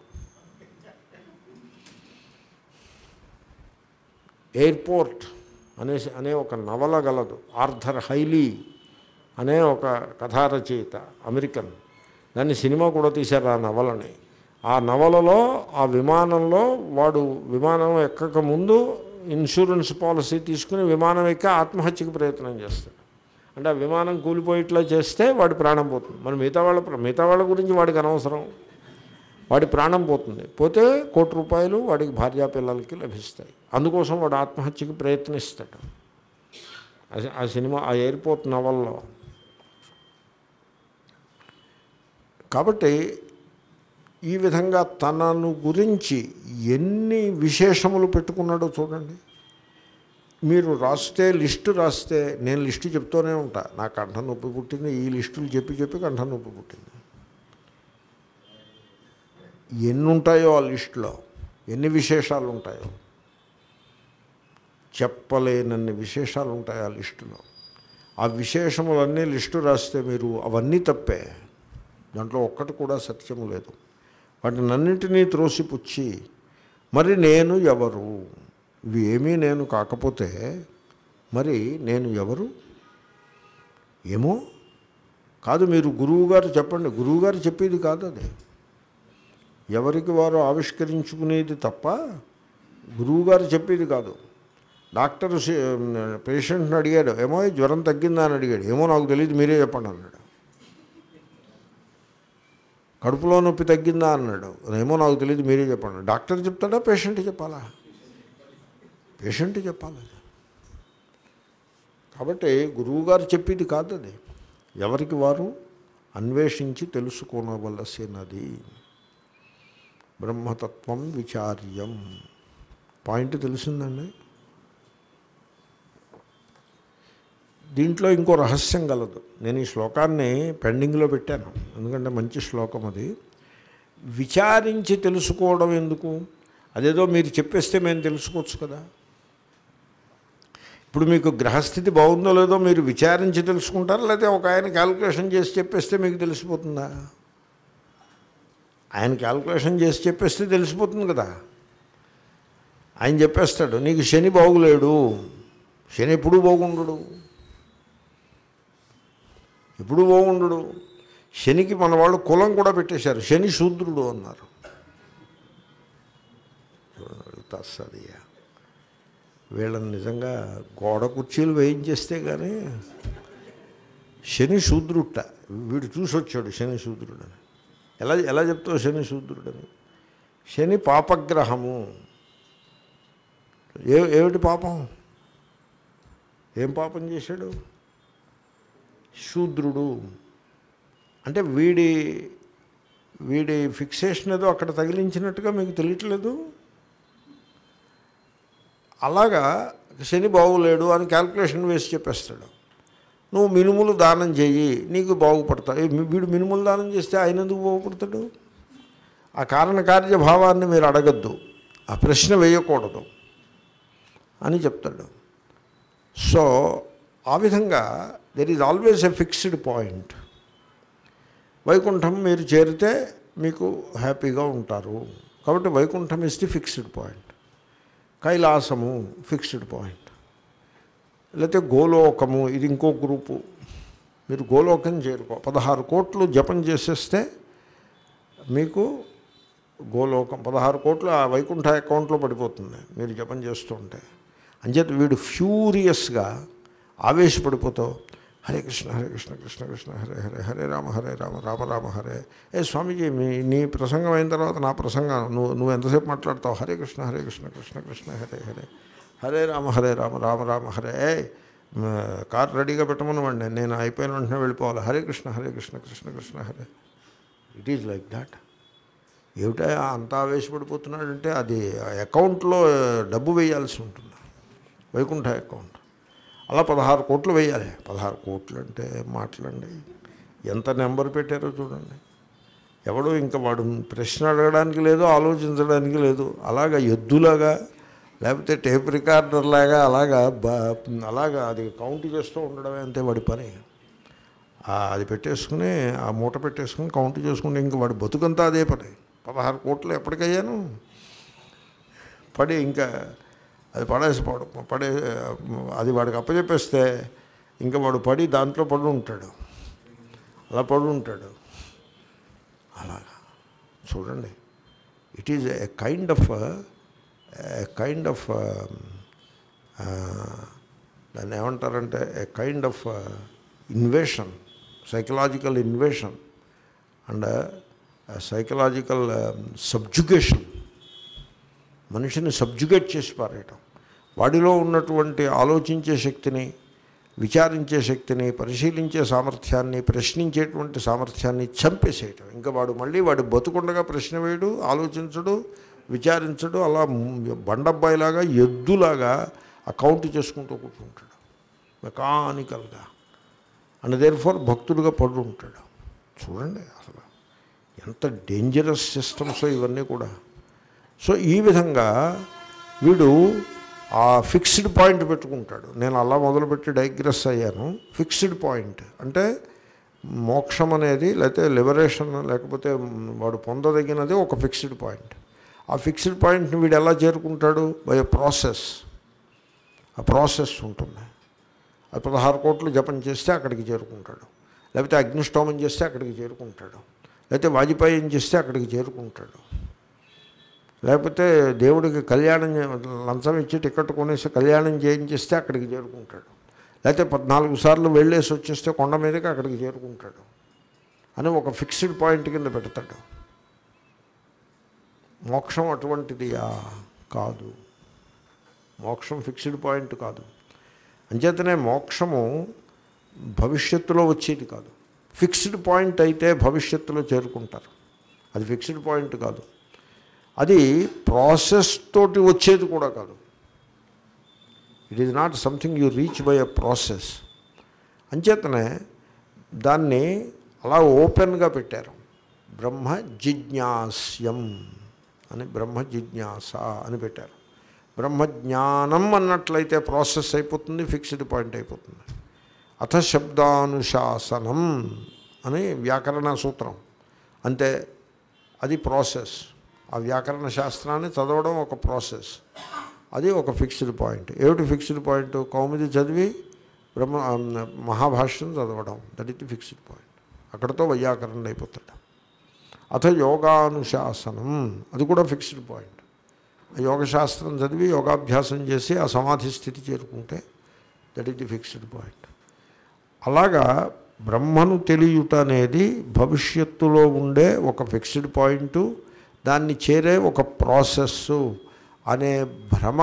ఎయిర్పోర్ట్ అనేసి అనే ఒక నవల గలదు ఆర్థర్ హైలీ అనే ఒక కథా రచయిత అమెరికన్ దాన్ని సినిమా కూడా తీశారు ఆ నవలని ఆ నవలలో ఆ విమానంలో వాడు విమానం ఎక్కక ముందు ఇన్సూరెన్స్ పాలసీ తీసుకుని విమానం ఎక్కి ఆత్మహత్యకు ప్రయత్నం చేస్తాడు అంటే ఆ విమానం కూలిపోయేట్లా చేస్తే వాడి ప్రాణం పోతుంది మరి మిగతా వాళ్ళ మిగతా వాళ్ళ గురించి వాడికి అనవసరం వాడి ప్రాణం పోతుంది పోతే కోటి రూపాయలు వాడికి భార్యా పిల్లలకి లభిస్తాయి అందుకోసం వాడు ఆత్మహత్యకి ప్రయత్నిస్తాడు ఆ- ఆ సినిమా ఆ ఎయిర్పోర్ట్ నవల్లో కాబట్టి ఈ విధంగా తనను గురించి ఎన్ని విశేషములు పెట్టుకున్నాడో చూడండి మీరు రాస్తే లిస్టు రాస్తే నేను లిస్టు చెప్తూనే ఉంటా నా కంఠం నొప్పి పుట్టింది ఈ లిస్టులు చెప్పి చెప్పి కంఠం నొప్పి పుట్టింది ఎన్ని ఉంటాయో ఆ లిస్టులో ఎన్ని విశేషాలు ఉంటాయో చెప్పలేనన్ని విశేషాలు ఉంటాయి ఆ లిస్టులో ఆ విశేషములన్నీ లిస్టు రాస్తే మీరు అవన్నీ తప్పే దాంట్లో ఒక్కటి కూడా సత్యము లేదు వాటినన్నింటినీ త్రోసిపుచ్చి మరి నేను ఎవరు ఇవి ఏమీ నేను కాకపోతే మరి నేను ఎవరు ఏమో కాదు మీరు గురువుగారు చెప్పండి గురువుగారు చెప్పేది కాదు అది ఎవరికి వారు ఆవిష్కరించుకునేది తప్ప గురువుగారు చెప్పేది కాదు డాక్టర్ పేషెంట్ని అడిగాడు ఏమో జ్వరం తగ్గిందా అని అడిగాడు ఏమో నాకు తెలియదు మీరే చెప్పండి అన్నాడు కడుపులో నొప్పి తగ్గిందా అన్నాడు ఏమో నాకు తెలియదు మీరే చెప్పండి డాక్టర్ చెప్తాడా పేషెంట్ చెప్పాలా పేషెంట్ చెప్పాలి కాబట్టి గురువుగారు చెప్పేది కాదు అది ఎవరికి వారు అన్వేషించి తెలుసుకోనవలసినది బ్రహ్మతత్వం విచార్యం పాయింట్ తెలిసిందండి దీంట్లో ఇంకో రహస్యం గలదు నేను ఈ శ్లోకాన్ని పెండింగ్లో పెట్టాను ఎందుకంటే మంచి శ్లోకం అది విచారించి తెలుసుకోవడం ఎందుకు అదేదో మీరు చెప్పేస్తే మేము తెలుసుకోవచ్చు కదా ఇప్పుడు మీకు గ్రహస్థితి బాగుందో లేదో మీరు విచారించి తెలుసుకుంటారా లేకపోతే ఒక ఆయన క్యాల్కులేషన్ చేసి చెప్పేస్తే మీకు తెలిసిపోతుందా ఆయన క్యాల్కులేషన్ చేసి చెప్పేస్తే తెలిసిపోతుంది కదా ఆయన చెప్పేస్తాడు నీకు శని బాగులేడు శని ఎప్పుడూ బాగుండడు ఎప్పుడు బాగుండడు శనికి మన వాళ్ళు కులం కూడా పెట్టేశారు శని శూద్రుడు అన్నారు తస్సదియా వీళ్ళని నిజంగా గోడ కుర్చీలు వేయించేస్తే కానీ శని శూద్రుట వీడు చూసి వచ్చాడు శని శూద్రుడని ఎలా ఎలా చెప్తావు శని శూద్రుడని శని పాపగ్రహము ఏ ఏమిటి పాపం ఏం పాపం చేశాడు శూద్రుడు అంటే వీడి వీడి ఫిక్సేషన్ ఏదో అక్కడ తగిలించినట్టుగా మీకు తెలియట్లేదు అలాగా శని బాగులేడు అని క్యాల్కులేషన్ వేసి చెప్పేస్తాడు నువ్వు మినుములు దానం చెయ్యి నీకు బాగుపడతావు వీడు మినుములు దానం చేస్తే ఆయన ఎందుకు బాగుపడతాడు ఆ కారణకార్యభావాన్ని మీరు అడగద్దు ఆ ప్రశ్న వేయకూడదు అని చెప్తాడు సో ఆ విధంగా there is always a fixed point Vaikuntham మీరు చేరితే మీకు హ్యాపీగా ఉంటారు కాబట్టి Vaikuntham is the fixed point కైలాసము ఫిక్స్డ్ పాయింట్ లేకపోతే గోలోకము ఇది ఇంకో గ్రూపు మీరు గోలోకం చేరుకో పదహారు కోట్లు జపం చేసేస్తే మీకు గోలోకం పదహారు కోట్లు ఆ వైకుంఠ అకౌంట్లో పడిపోతుంది మీరు జపం చేస్తూ ఉంటే అంచేత వీడు ఫ్యూరియస్గా ఆవేశపడిపోతూ హరే కృష్ణ హరే కృష్ణ కృష్ణ కృష్ణ హరే హరే హరే రామ హరే రామ రామ రామ హరే ఏ స్వామీజీ మీ నీ ప్రసంగం అయిన తర్వాత నా ప్రసంగం నువ్వు నువ్వు ఎంతసేపు మాట్లాడతావు హరే కృష్ణ హరే కృష్ణ కృష్ణ కృష్ణ హరే హరే హరే రామ హరే రామ రామ రామ హరే ఏ కార్ రెడీగా పెట్టమనివ్వండి నేను అయిపోయిన వెంటనే వెళ్ళిపోవాలి Hare Krishna Hare Krishna Krishna Krishna Hare it is like that ఏమిటా అంత ఆవేశపడిపోతున్నాడంటే అది అకౌంట్లో డబ్బు వేయాల్సి ఉంటుంది వైకుంఠ అకౌంట్ అలా పదహారు కోట్లు వేయాలి పదహారు కోట్లు అంటే మాటలండి ఎంత నెంబర్ పెట్టారో చూడండి ఎవడో ఇంకా వాడు ప్రశ్న అడగడానికి లేదు ఆలోచించడానికి లేదు అలాగా ఎద్దులాగా లేకపోతే టేప్ రికార్డర్ లాగా అలాగా బా అలాగా అది కౌంట్ చేస్తూ ఉండడమే అంతే వాడి పని అది పెట్టేసుకుని ఆ మూట పెట్టేసుకుని కౌంట్ చేసుకుని ఇంక వాడి బతుకంతా అదే పని పదహారు కోట్లు ఎప్పటికయ్యాను పడి ఇంకా అది పడేసిపోవడం పడే అది వాడికి అప్పచెప్పేస్తే ఇంకా వాడు పడి దాంట్లో పడి ఉంటాడు అలా పడి ఉంటాడు అలాగా చూడండి it is a kind of a kind of దాన్ని ఏమంటారంటే a kind of invasion psychological invasion and psychological subjugation మనిషిని సబ్జుగేట్ చేసి పారేయటం వాడిలో ఉన్నటువంటి ఆలోచించే శక్తిని విచారించే శక్తిని పరిశీలించే సామర్థ్యాన్ని ప్రశ్నించేటువంటి సామర్థ్యాన్ని చంపేసేయటం ఇంకా వాడు మళ్ళీ వాడు బతుకుండగా ప్రశ్న వేయడు ఆలోచించడు విచారించడు అలా బండబ్బాయిలాగా ఎద్దులాగా అకౌంట్ చేసుకుంటూ కూర్చుంటాడు మెకానికల్గా అండ్ దేర్ ఫార్ భక్తుడుగా పడు ఉంటాడు చూడండి అసలు ఎంత డేంజరస్ సిస్టమ్స్ ఇవన్నీ కూడా సో ఈ విధంగా వీడు ఆ ఫిక్స్డ్ పాయింట్ పెట్టుకుంటాడు నేను అలా మొదలుపెట్టి డైగ్రెస్ అయ్యాను ఫిక్స్డ్ పాయింట్ అంటే మోక్షం అనేది లేకపోతే లిబరేషన్ లేకపోతే వాడు పొందదగినది ఒక ఫిక్స్డ్ పాయింట్ ఆ ఫిక్స్డ్ పాయింట్ని వీడు ఎలా చేరుకుంటాడు బై ప్రాసెస్ ఆ ప్రాసెస్ ఉంటుంది అది పదహారు కోట్లు జపం చేస్తే అక్కడికి చేరుకుంటాడు లేకపోతే అగ్నిష్టోమం చేస్తే అక్కడికి చేరుకుంటాడు లేకపోతే వాజ్పేయం చేస్తే అక్కడికి చేరుకుంటాడు లేకపోతే దేవుడికి కళ్యాణం చే- లంచం ఇచ్చి టికెట్ కొనేసి కళ్యాణం చేయించేస్తే అక్కడికి చేరుకుంటాడు లేకపోతే పద్నాలుగు సార్లు వెళ్ళేసి వచ్చేస్తే కొండ మీదకి అక్కడికి చేరుకుంటాడు అని ఒక ఫిక్స్డ్ పాయింట్ కింద పెడతాడు మోక్షం అటువంటిదియా కాదు మోక్షం ఫిక్స్డ్ పాయింట్ కాదు అంచేతనే మోక్షము భవిష్యత్తులో వచ్చేది కాదు ఫిక్స్డ్ పాయింట్ అయితే భవిష్యత్తులో చేరుకుంటారు అది ఫిక్స్డ్ పాయింట్ కాదు అది ప్రాసెస్ తోటి వచ్చేది కూడా కాదు it is not something you reach by a process అంచేతనే దాన్ని అలా ఓపెన్గా పెట్టారు బ్రహ్మ జిజ్ఞాస్యం అని బ్రహ్మ జిజ్ఞాస అని పెట్టారు బ్రహ్మజ్ఞానం అన్నట్లయితే ప్రాసెస్ అయిపోతుంది ఫిక్స్డ్ పాయింట్ అయిపోతుంది అథ శబ్దానుశాసనం అని వ్యాకరణ సూత్రం అంతే అది ప్రాసెస్ ఆ వ్యాకరణ శాస్త్రాన్ని చదవడం ఒక ప్రాసెస్ అది ఒక ఫిక్స్డ్ పాయింట్ ఏమిటి ఫిక్స్డ్ పాయింట్ కౌముది చదివి బ్రహ్మ మహాభాష్యం చదవడం that is the fixed point అక్కడతో వైయాకరణ అయిపోతాడు అథ యోగానుశాసనం అది కూడా ఫిక్స్డ్ పాయింట్ ఆ యోగశాస్త్రం చదివి యోగాభ్యాసం చేసి ఆ సమాధి స్థితి చేరుకుంటే that is the fixed point అలాగా బ్రహ్మను తెలియుట అనేది భవిష్యత్తులో ఉండే ఒక ఫిక్స్డ్ పాయింట్ దాన్ని చేరే ఒక ప్రాసెస్సు అనే భ్రమ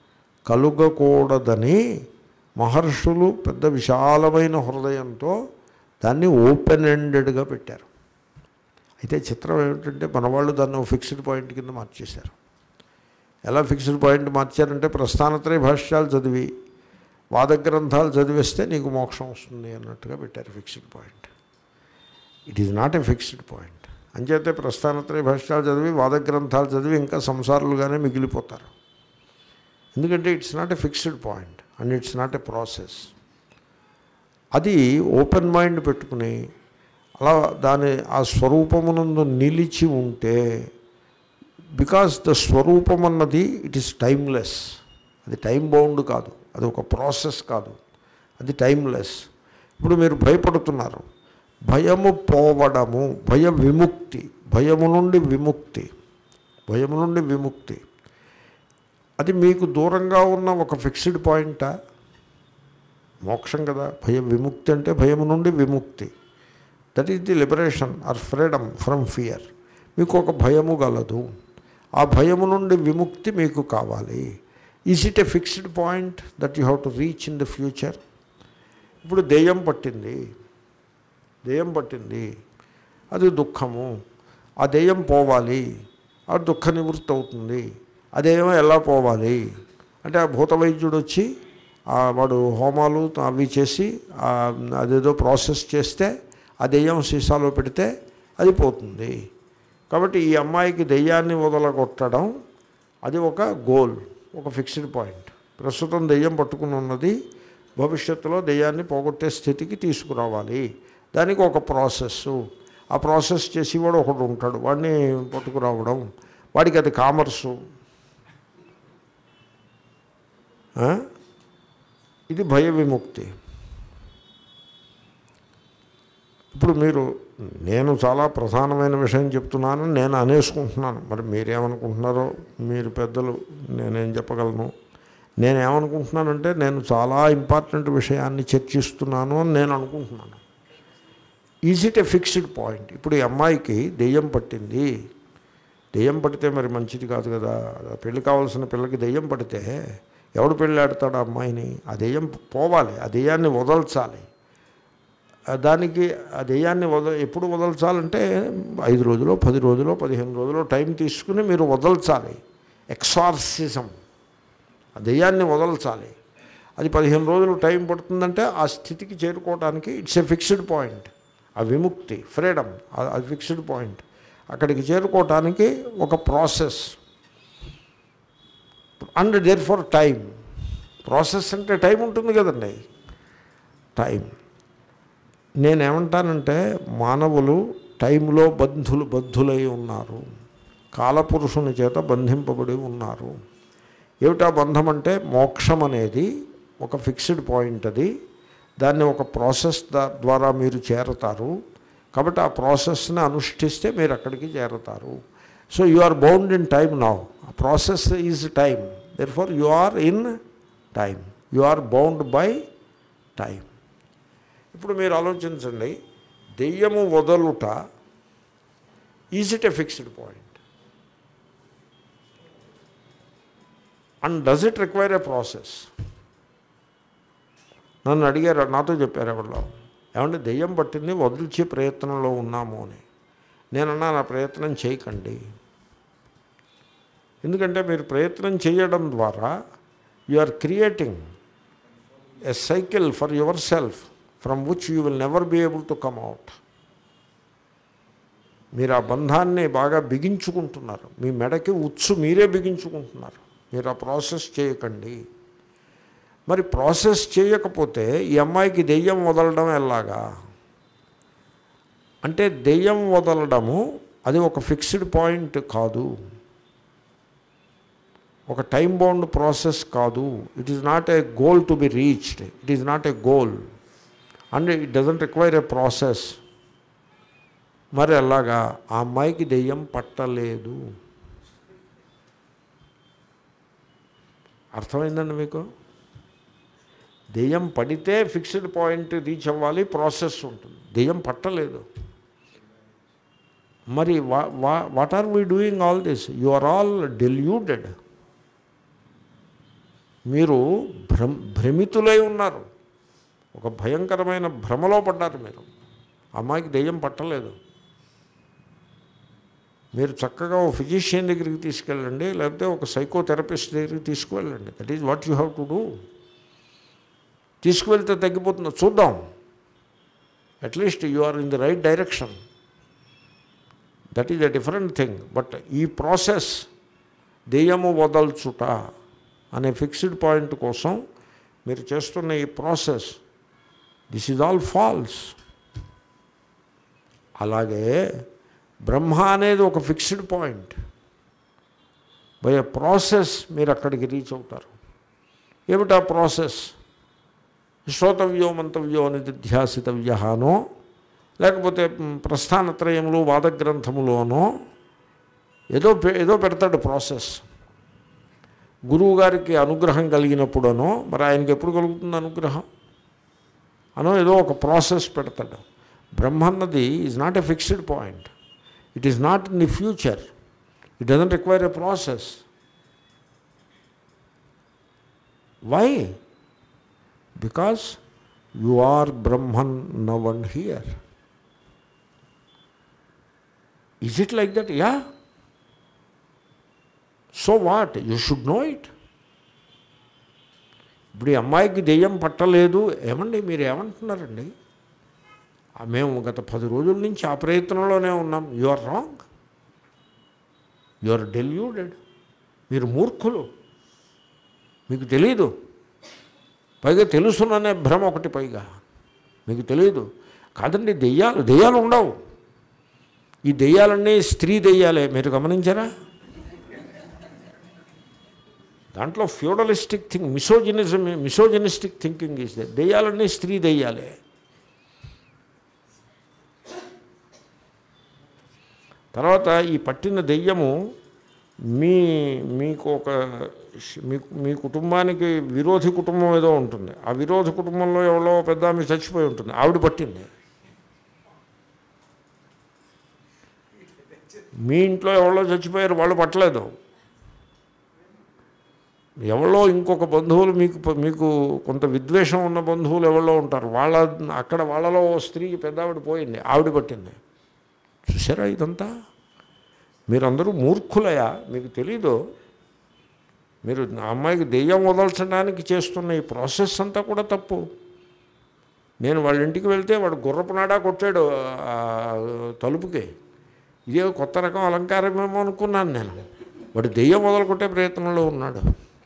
కలుగకూడదని మహర్షులు పెద్ద విశాలమైన హృదయంతో దాన్ని ఓపెన్ ఎండెడ్గా పెట్టారు అయితే చిత్రం ఏమిటంటే మనవాళ్ళు దాన్ని ఫిక్స్డ్ పాయింట్ కింద మార్చేశారు ఎలా ఫిక్స్డ్ పాయింట్ మార్చారంటే ప్రస్థానత్రయ భాష్యాలు చదివి వాదగ్రంథాలు చదివేస్తే నీకు మోక్షం వస్తుంది అన్నట్టుగా పెట్టారు fixed point it is not a fixed point అంచేతే ప్రస్థానత్రయ భాష్యాలు చదివి వాదగ్రంథాలు చదివి ఇంకా సంసారులుగానే మిగిలిపోతారు ఎందుకంటే it's not a fixed point and it's not a process అది ఓపెన్ మైండ్ పెట్టుకుని అలా దాని ఆ స్వరూపమునందు నిలిచి ఉంటే బికాస్ ద స్వరూపం అన్నది ఇట్ ఈస్ టైమ్లెస్ అది టైం బౌండ్ కాదు అది ఒక ప్రాసెస్ కాదు అది టైమ్లెస్ ఇప్పుడు మీరు భయపడుతున్నారు భయము పోవడము భయ విముక్తి భయము నుండి విముక్తి భయము నుండి విముక్తి అది మీకు దూరంగా ఉన్న ఒక ఫిక్స్డ్ పాయింటా మోక్షం కదా భయం విముక్తి అంటే భయము నుండి విముక్తి that is the liberation or freedom from fear మీకు ఒక భయము గలదు ఆ భయము నుండి విముక్తి మీకు కావాలి is it a fixed point that you have to reach in the future ఇప్పుడు దెయ్యం పట్టింది దెయ్యం పట్టింది అది దుఃఖము ఆ దెయ్యం పోవాలి ఆ దుఃఖ నివృత్తి అవుతుంది ఆ దెయ్యం ఎలా పోవాలి అంటే ఆ భూత వైద్యుడు వచ్చి ఆ వాడు హోమాలు అవి చేసి ఆ అదేదో ప్రాసెస్ చేస్తే ఆ దెయ్యం సీసాలో పెడితే అది పోతుంది కాబట్టి ఈ అమ్మాయికి దెయ్యాన్ని వదలగొట్టడం అది ఒక గోల్ ఒక ఫిక్స్డ్ పాయింట్ ప్రస్తుతం దెయ్యం పట్టుకుని ఉన్నది భవిష్యత్తులో దెయ్యాన్ని పోగొట్టే స్థితికి తీసుకురావాలి దానికి ఒక ప్రాసెస్ ఆ ప్రాసెస్ చేసేవాడు ఒకడు ఉంటాడు వాడిని పట్టుకురావడం వాడికి అది కామర్సు ఆ? ఇది భయ విముక్తి ఇప్పుడు మీరు నేను చాలా ప్రధానమైన విషయం చెప్తున్నాను నేను అనేసుకుంటున్నాను మరి మీరేమనుకుంటున్నారో మీరు పెద్దలు నేనేం చెప్పగలను నేనేమనుకుంటున్నానంటే నేను చాలా ఇంపార్టెంట్ విషయాన్ని చర్చిస్తున్నాను అని నేను అనుకుంటున్నాను is it a fixed point ఇప్పుడు ఈ అమ్మాయికి దెయ్యం పట్టింది దెయ్యం పడితే మరి మంచిది కాదు కదా పెళ్లి కావాల్సిన పిల్లకి దెయ్యం పడితే ఎవడు పెళ్ళి ఆడతాడు ఆ అమ్మాయిని ఆ దెయ్యం పోవాలి ఆ దెయ్యాన్ని వదల్చాలి ఆ దానికి ఆ దెయ్యాన్ని వద ఎప్పుడు వదల్చాలంటే ఐదు రోజులు పది రోజులు పదిహేను రోజులు టైం తీసుకుని మీరు వదల్చాలి ఎక్సార్సిజం ఆ దెయ్యాన్ని వదల్చాలి అది పదిహేను రోజులు టైం పడుతుందంటే ఆ స్థితికి చేరుకోవడానికి ఇట్స్ ఎ ఫిక్స్డ్ పాయింట్ ఆ విముక్తి ఫ్రీడమ్ అది ఫిక్స్డ్ పాయింట్ అక్కడికి చేరుకోవటానికి ఒక process and therefore time process అంటే టైం ఉంటుంది కదండి టైం నేనేమంటానంటే మానవులు టైంలో బంధులు బద్ధులై ఉన్నారు కాలపురుషుని చేత బంధింపబడి ఉన్నారు ఏమిటా బంధం అంటే మోక్షం అనేది ఒక ఫిక్స్డ్ పాయింట్ అది దాన్ని ఒక ప్రాసెస్ దా- ద్వారా మీరు చేరతారు కాబట్టి ఆ ప్రాసెస్ని అనుష్ఠిస్తే మీరు అక్కడికి చేరతారు so you are bound in time now ఆ process is time therefore you are in time you are bound by time ఇప్పుడు మీరు ఆలోచించండి దెయ్యము వదలుట is it a fixed point and does it require a process నన్ను అడిగారు నాతో చెప్పారు ఎవరిలో ఏమంటే దెయ్యం పట్టింది వదిలిచే ప్రయత్నంలో ఉన్నాము అని నేనన్నా నా ప్రయత్నం చేయకండి ఎందుకంటే మీరు ప్రయత్నం చేయడం ద్వారా you are creating a cycle for yourself from which you will never be able to come out మీరు ఆ బంధాన్ని బాగా బిగించుకుంటున్నారు మీ మెడకి ఉచ్చు మీరే బిగించుకుంటున్నారు మీరు ఆ ప్రాసెస్ చేయకండి మరి ప్రాసెస్ చేయకపోతే ఈ అమ్మాయికి దెయ్యం వదలడం ఎలాగా అంటే దెయ్యం వదలడము అది ఒక ఫిక్స్డ్ పాయింట్ కాదు ఒక టైం బౌండ్ ప్రాసెస్ కాదు it is not a goal to be reached it is not a goal and it doesn't require a process మరి అలాగా ఆ అమ్మాయికి దెయ్యం పట్టలేదు అర్థమైందండి మీకు దెయ్యం పడితే ఫిక్స్డ్ పాయింట్ రీచ్ అవ్వాలి ప్రాసెస్ ఉంటుంది దెయ్యం పట్టలేదు మరి వా వా what are we doing all this you are all deluded మీరు భ్రమ భ్రమితులై ఉన్నారు ఒక భయంకరమైన భ్రమలో పడ్డారు మీరు అమ్మాయికి దెయ్యం పట్టలేదు మీరు చక్కగా ఓ ఫిజిషియన్ దగ్గరికి తీసుకెళ్ళండి లేకపోతే ఒక సైకోథెరపిస్ట్ దగ్గరికి తీసుకువెళ్ళండి that is what you have to do తీసుకువెళ్తే తగ్గిపోతుందో చూద్దాం at least you are in the right direction that is a different thing but ఈ ప్రాసెస్ దెయ్యము వదల్చుట అనే ఫిక్స్డ్ పాయింట్ కోసం మీరు చేస్తున్న ఈ process this is all false అలాగే బ్రహ్మ అనేది ఒక fixed point by a process మీరు అక్కడికి రీచ్ అవుతారు ఏమిటా ప్రాసెస్ శ్రోతవ్యో మంతవ్యో నిధ్యాసితవ్యహానో లేకపోతే మ్, ప్రస్థానత్రయములు వాదగ్రంథములోనో ఏదో పె- ఏదో పెడతాడు ప్రాసెస్ గురువు గారికి అనుగ్రహం కలిగినప్పుడనో మరి ఆయనకి ఎప్పుడు కలుగుతుంది అనుగ్రహం అనో ఏదో ఒక ప్రాసెస్ పెడతాడు బ్రహ్మన్నది is not a fixed point it is not in the future it doesn't require a process why because you are Brahman now and here is it like that yeah so what you should know it ఇప్పుడు ఈ అమ్మాయికి దెయ్యం పట్టలేదు ఏమండి మీరు ఏమంటున్నారండి ఆ మేము గత పది రోజుల నుంచి ఆ ప్రయత్నంలోనే ఉన్నాం you are wrong you are deluded మీరు మూర్ఖులు మీకు తెలియదు పైగా తెలుసుననే భ్రమ ఒకటి పైగా మీకు తెలియదు కాదండి దెయ్యాలు దెయ్యాలు ఉండవు ఈ దెయ్యాలన్నీ స్త్రీ దెయ్యాలే మీరు గమనించారా దాంట్లో feudalistic think misogynism misogynistic thinking is దెయ్యాలన్నీ స్త్రీ దెయ్యాలే తర్వాత ఈ పట్టిన దెయ్యము మీ మీకు ఒక మీ మీ కుటుంబానికి విరోధి కుటుంబం ఏదో ఉంటుంది ఆ విరోధి కుటుంబంలో ఎవరో పెద్ద ఆమె చచ్చిపోయి ఉంటుంది ఆవిడ పట్టింది మీ ఇంట్లో ఎవరో చచ్చిపోయారు వాళ్ళు పట్టలేదు ఎవరో ఇంకొక బంధువులు మీకు మీకు కొంత విద్వేషం ఉన్న బంధువులు ఎవరో ఉంటారు వాళ్ళ అక్కడ వాళ్ళలో ఓ స్త్రీకి పెద్ద ఆవిడ పోయింది ఆవిడ పట్టింది చూసారా ఇదంతా మీరందరూ మూర్ఖులయా మీకు తెలీదు మీరు ఆ అమ్మాయికి దెయ్యం వదల్చడానికి చేస్తున్న ఈ ప్రాసెస్ అంతా కూడా తప్పు నేను వాళ్ళ ఇంటికి వెళ్తే వాడు గుర్రపు నాడా కొట్టాడు ఆ తలుపుకి ఇదే కొత్త రకం అలంకారమేమో అనుకున్నాను నేను వాడు దెయ్యం వదలకొట్టే ప్రయత్నంలో ఉన్నాడు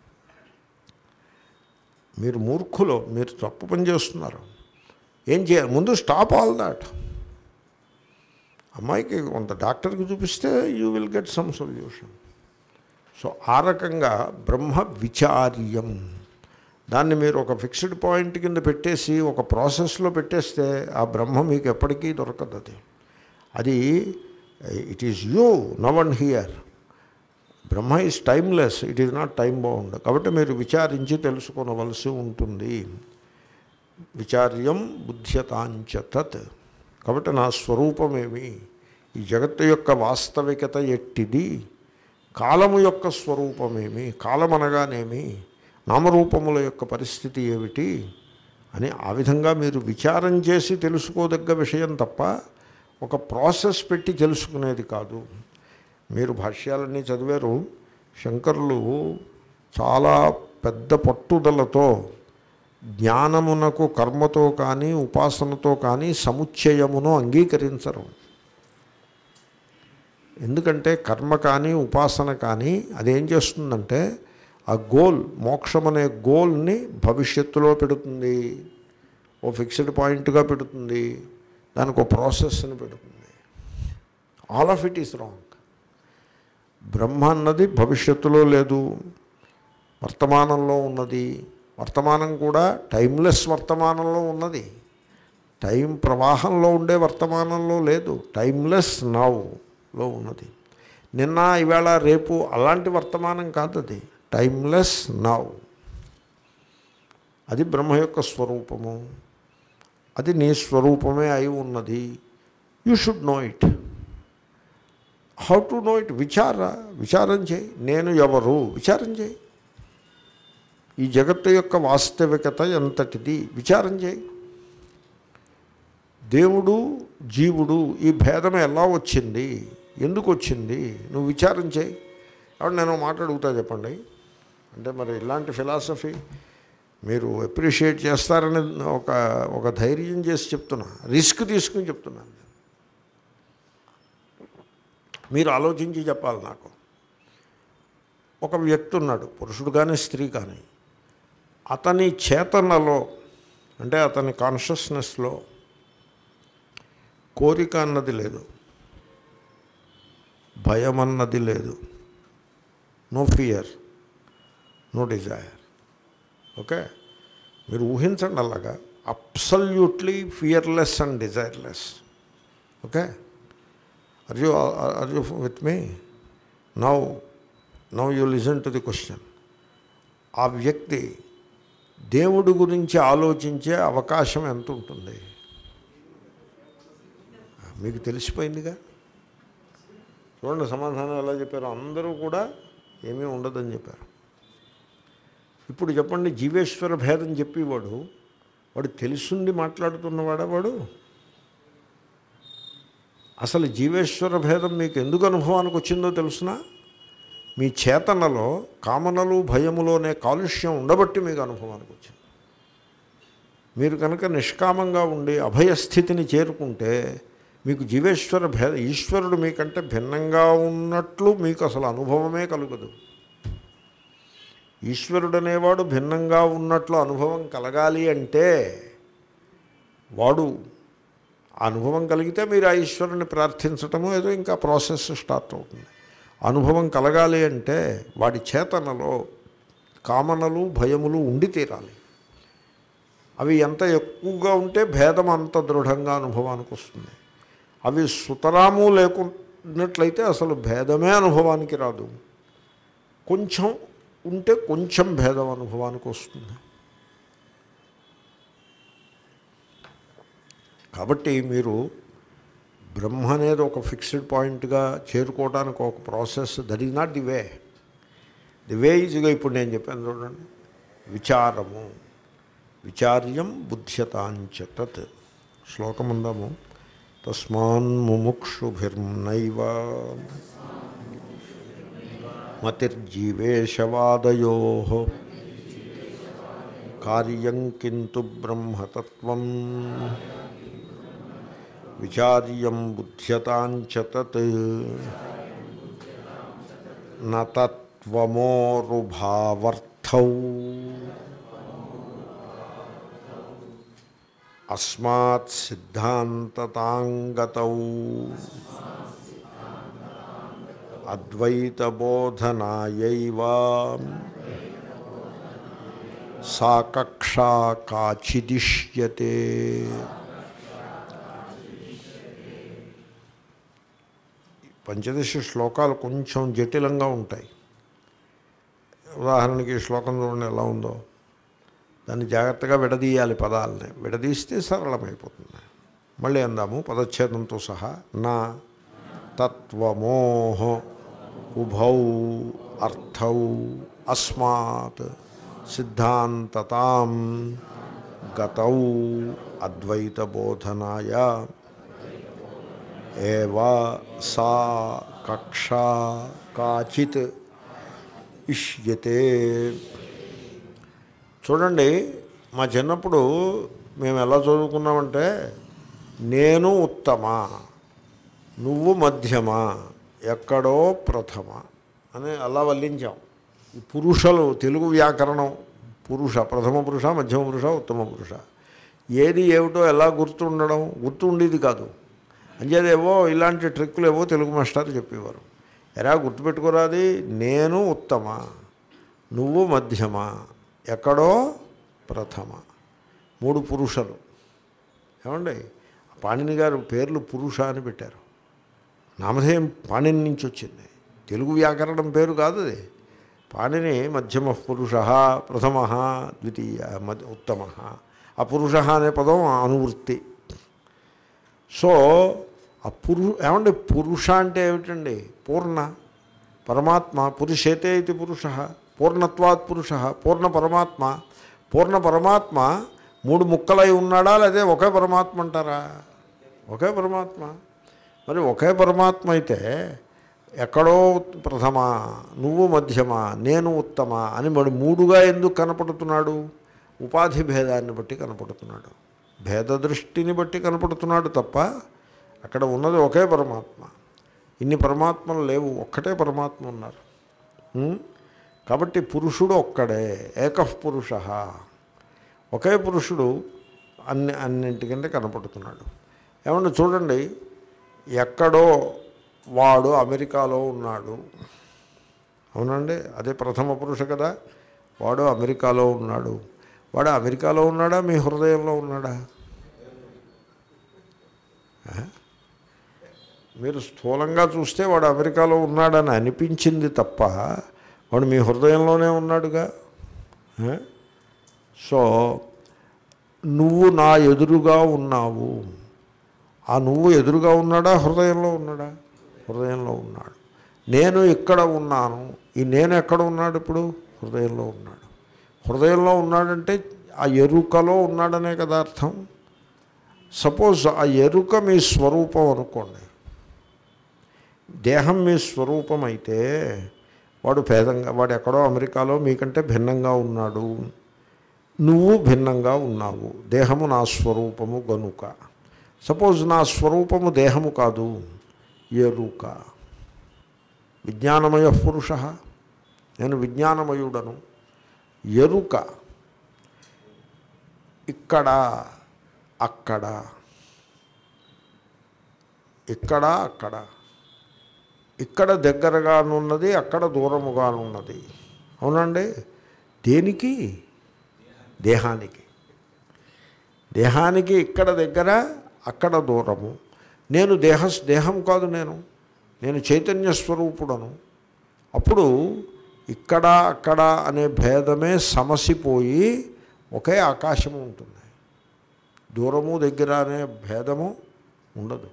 మీరు మూర్ఖులు మీరు తప్పు పని చేస్తున్నారు ఏం చేయాలి ముందు స్టాప్ ఆల్ దాట్ అమ్మాయికి కొంత డాక్టర్కి చూపిస్తే you will get some solution so ఆ రకంగా బ్రహ్మ విచార్యం దాన్ని మీరు ఒక ఫిక్స్డ్ పాయింట్ కింద పెట్టేసి ఒక ప్రాసెస్లో పెట్టేస్తే ఆ బ్రహ్మ మీకు ఎప్పటికీ దొరకదు అది అది it is you now and here Brahma is timeless it is not time bound కాబట్టి మీరు విచారించి తెలుసుకోవలసి ఉంటుంది విచార్యం బుద్ధ్యతాంచ తత్ కాబట్టి నా స్వరూపమేమి ఈ జగత్తు యొక్క వాస్తవికత ఎట్టిది కాలము యొక్క స్వరూపమేమి కాలం అనగానేమి నామరూపముల యొక్క పరిస్థితి ఏమిటి అని ఆ విధంగా మీరు విచారం చేసి తెలుసుకోదగ్గ విషయం తప్ప ఒక ప్రాసెస్ పెట్టి తెలుసుకునేది కాదు మీరు భాష్యాలన్నీ చదివారు శంకరులు చాలా పెద్ద పట్టుదలతో జ్ఞానమునకు కర్మతో కానీ ఉపాసనతో కానీ సముచ్చయమును అంగీకరించరు ఎందుకంటే కర్మ కానీ ఉపాసన కానీ అదేం చేస్తుందంటే ఆ గోల్ మోక్షం అనే గోల్ని భవిష్యత్తులో పెడుతుంది ఓ ఫిక్స్డ్ పాయింట్గా పెడుతుంది దానికి ఒక ప్రాసెస్ని పెడుతుంది all of it is wrong Brahma అన్నది భవిష్యత్తులో లేదు వర్తమానంలో ఉన్నది వర్తమానం కూడా టైమ్లెస్ వర్తమానంలో ఉన్నది టైం ప్రవాహంలో ఉండే వర్తమానంలో లేదు టైమ్లెస్ నవ్లో ఉన్నది నిన్న ఇవాళ రేపు అలాంటి వర్తమానం కాదు అది టైమ్లెస్ నవ్ అది బ్రహ్మ యొక్క స్వరూపము అది నీ స్వరూపమే అయి ఉన్నది you should know it how to know it విచార విచారం చేయి నేను ఎవరు విచారం చేయి ఈ జగత్తు యొక్క వాస్తవికత ఎంతటిది విచారం చేయి దేవుడు జీవుడు ఈ భేదం ఎలా వచ్చింది ఎందుకు వచ్చింది నువ్వు విచారం చేయి కాబట్టి నేను మాట అడుగుతా చెప్పండి అంటే మరి ఇలాంటి ఫిలాసఫీ మీరు అప్రిషియేట్ చేస్తారని ఒక ఒక ధైర్యం చేసి చెప్తున్నా రిస్క్ తీసుకుని చెప్తున్నాను మీరు ఆలోచించి చెప్పాలి నాకు ఒక వ్యక్తి ఉన్నాడు పురుషుడు కానీ స్త్రీ కానీ అతని చేతనలో అంటే అతని కాన్షియస్నెస్లో కోరిక అన్నది లేదు భయం అన్నది లేదు no fear no desire okay మీరు ఊహించండి అలాగా absolutely fearless and desireless okay are you are you with me now now you listen to the question ఆ వ్యక్తి దేవుడి గురించి ఆలోచించే అవకాశం ఎంత ఉంటుంది మీకు తెలిసిపోయిందిగా చూడండి సమాధానం ఎలా చెప్పారు అందరూ కూడా ఏమీ ఉండదని చెప్పారు ఇప్పుడు చెప్పండి జీవేశ్వర భేదం చెప్పేవాడు వాడు తెలుసుండి మాట్లాడుతున్నవాడా వాడు అసలు జీవేశ్వర భేదం మీకు ఎందుకు అనుభవానికి వచ్చిందో తెలుసునా మీ చేతనలో కామనలు భయములోనే కాలుష్యం ఉండబట్టి మీకు అనుభవానికి వచ్చింది మీరు కనుక నిష్కామంగా ఉండి అభయస్థితిని చేరుకుంటే మీకు జీవేశ్వర భేద ఈశ్వరుడు మీకంటే భిన్నంగా ఉన్నట్లు మీకు అసలు అనుభవమే కలుగదు ఈశ్వరుడు అనేవాడు భిన్నంగా ఉన్నట్లు అనుభవం కలగాలి అంటే వాడు ఆ అనుభవం కలిగితే మీరు ఆ ఈశ్వరుని ప్రార్థించటము ఏదో ఇంకా ప్రాసెస్ స్టార్ట్ అవుతుంది అనుభవం కలగాలి అంటే వాడి చేతనలో కామనలు భయములు ఉండి తీరాలి అవి ఎంత ఎక్కువగా ఉంటే భేదం అంత దృఢంగా అనుభవానికి వస్తుంది అవి సుతరాము లేకున్నట్లయితే అసలు భేదమే అనుభవానికి రాదు కొంచెం ఉంటే కొంచెం భేదం అనుభవానికి వస్తుంది కాబట్టి మీరు బ్రహ్మ అనేది ఒక ఫిక్స్డ్ పాయింట్గా చేరుకోవడానికి ఒక process that is not the way the way ఈజ్గా ఇప్పుడు నేను చెప్పాను చూడండి విచారము విచార్యం బుద్ధ్యతాంచ తత్ శ్లోకముందాము తస్మాన్ ముముక్షుభిర్నైవ మతిర్జీవేశవాదయో కార్యం కింటు బ్రహ్మతత్వం విచార్యం బుద్ధ్యతాంచ తత్ నతత్వమోరుభావర్థౌ అస్మాత్ సిద్ధాంతతాంగతౌ అద్వైతబోధనాయైవ సా కక్షా కాచిదిష్యతే పంచదశ శ్లోకాలు కొంచెం జటిలంగా ఉంటాయి ఉదాహరణకి ఈ శ్లోకం చూడండి ఎలా ఉందో దాన్ని జాగ్రత్తగా విడదీయాలి పదాలని విడదీస్తే సరళమైపోతుంది మళ్ళీ అందాము పదచ్ఛేదంతో సహా నా తత్వమోహ ఉభౌ అర్థౌ అస్మాత్ సిద్ధాంతతాం గతౌ అద్వైతబోధనాయ ఏవ సా కక్షా కాచిత్ ఇష్యతే చూడండి మా చిన్నప్పుడు మేము ఎలా చదువుకున్నామంటే నేను ఉత్తమ నువ్వు మధ్యమ ఎక్కడో ప్రథమ అని అలా వల్లించాం ఈ పురుషలు తెలుగు వ్యాకరణం పురుష ప్రథమ పురుష మధ్యమ పురుష ఉత్తమ పురుష ఏది ఏమిటో ఎలా గుర్తుండడం గుర్తుండేది కాదు అంచేదేవో ఇలాంటి ట్రిక్కులు ఏవో తెలుగు మాస్టర్ చెప్పేవారు ఎలా గుర్తుపెట్టుకోరాది నేను ఉత్తమ నువ్వు మధ్యమ ఎక్కడో ప్రథమ మూడు పురుషలు ఏమండి పాణిని గారు పేర్లు పురుష అని పెట్టారు నామధేయం పాణిని నుంచి వచ్చింది తెలుగు వ్యాకరణం పేరు కాదు అది పాణిని మధ్యమ పురుష ప్రథమ ద్వితీయ మధ్య ఉత్తమ ఆ పురుష అనే పదం అనువృత్తి సో ఆ పురు ఏమండి పురుష అంటే ఏమిటండి పూర్ణ పరమాత్మ పురుషేతే ఇది పురుష పూర్ణత్వాత్ పురుష పూర్ణ పరమాత్మ పూర్ణ పరమాత్మ మూడు ముక్కలై ఉన్నాడా లేదా ఒకే పరమాత్మ అంటారా ఒకే పరమాత్మ మరి ఒకే పరమాత్మ అయితే ఎక్కడో ప్రథమ నువ్వు మధ్యమ నేను ఉత్తమ అని మరి మూడుగా ఎందుకు కనపడుతున్నాడు ఉపాధి భేదాన్ని బట్టి కనపడుతున్నాడు భేద దృష్టిని బట్టి కనపడుతున్నాడు తప్ప అక్కడ ఉన్నది ఒకే పరమాత్మ ఇన్ని పరమాత్మలు లేవు ఒక్కటే పరమాత్మ ఉన్నారు ఉం? కాబట్టి పురుషుడు ఒక్కడే ఏకః పురుష ఒకే పురుషుడు అన్ని అన్నింటికంటే కనపడుతున్నాడు ఏమన్నా చూడండి ఎక్కడో వాడు అమెరికాలో ఉన్నాడు అవునండి అదే ప్రథమ పురుష కదా వాడు అమెరికాలో ఉన్నాడు వాడు అమెరికాలో ఉన్నాడా మీ హృదయంలో ఉన్నాడా ఆ? మీరు స్థూలంగా చూస్తే వాడు అమెరికాలో ఉన్నాడని అనిపించింది తప్ప వాడు మీ హృదయంలోనే ఉన్నాడుగా ఆ? సో నువ్వు నా ఎదురుగా ఉన్నావు ఆ నువ్వు ఎదురుగా ఉన్నాడా హృదయంలో ఉన్నాడా హృదయంలో ఉన్నాడు నేను ఇక్కడ ఉన్నాను ఈ నేను ఎక్కడ ఉన్నాడు ఇప్పుడు హృదయంలో ఉన్నాడు హృదయంలో ఉన్నాడంటే ఆ ఎరుకలో ఉన్నాడనే కదా అర్థం సపోజ్ ఆ ఎరుక మీ స్వరూపం అనుకోండి దేహం మీ స్వరూపం అయితే వాడు భేదంగా వాడు ఎక్కడో అమెరికాలో మీకంటే భిన్నంగా ఉన్నాడు నువ్వు భిన్నంగా ఉన్నావు దేహము నా స్వరూపము గనుక సపోజ్ నా స్వరూపము దేహము కాదు ఎరుక విజ్ఞానమయ పురుష నేను విజ్ఞానమయుడను ఎరుక ఇక్కడ అక్కడ ఇక్కడ అక్కడ ఇక్కడ దగ్గరగానున్నది అక్కడ దూరముగానున్నది అవునండి దేనికి దేహానికి దేహానికి ఇక్కడ దగ్గర అక్కడ దూరము నేను దేహ దేహం కాదు నేను నేను చైతన్య స్వరూపుడను అప్పుడు ఇక్కడ అక్కడ అనే భేదమే సమసిపోయి ఒకే ఆకాశము ఉంటుంది దూరము దగ్గర అనే భేదము ఉండదు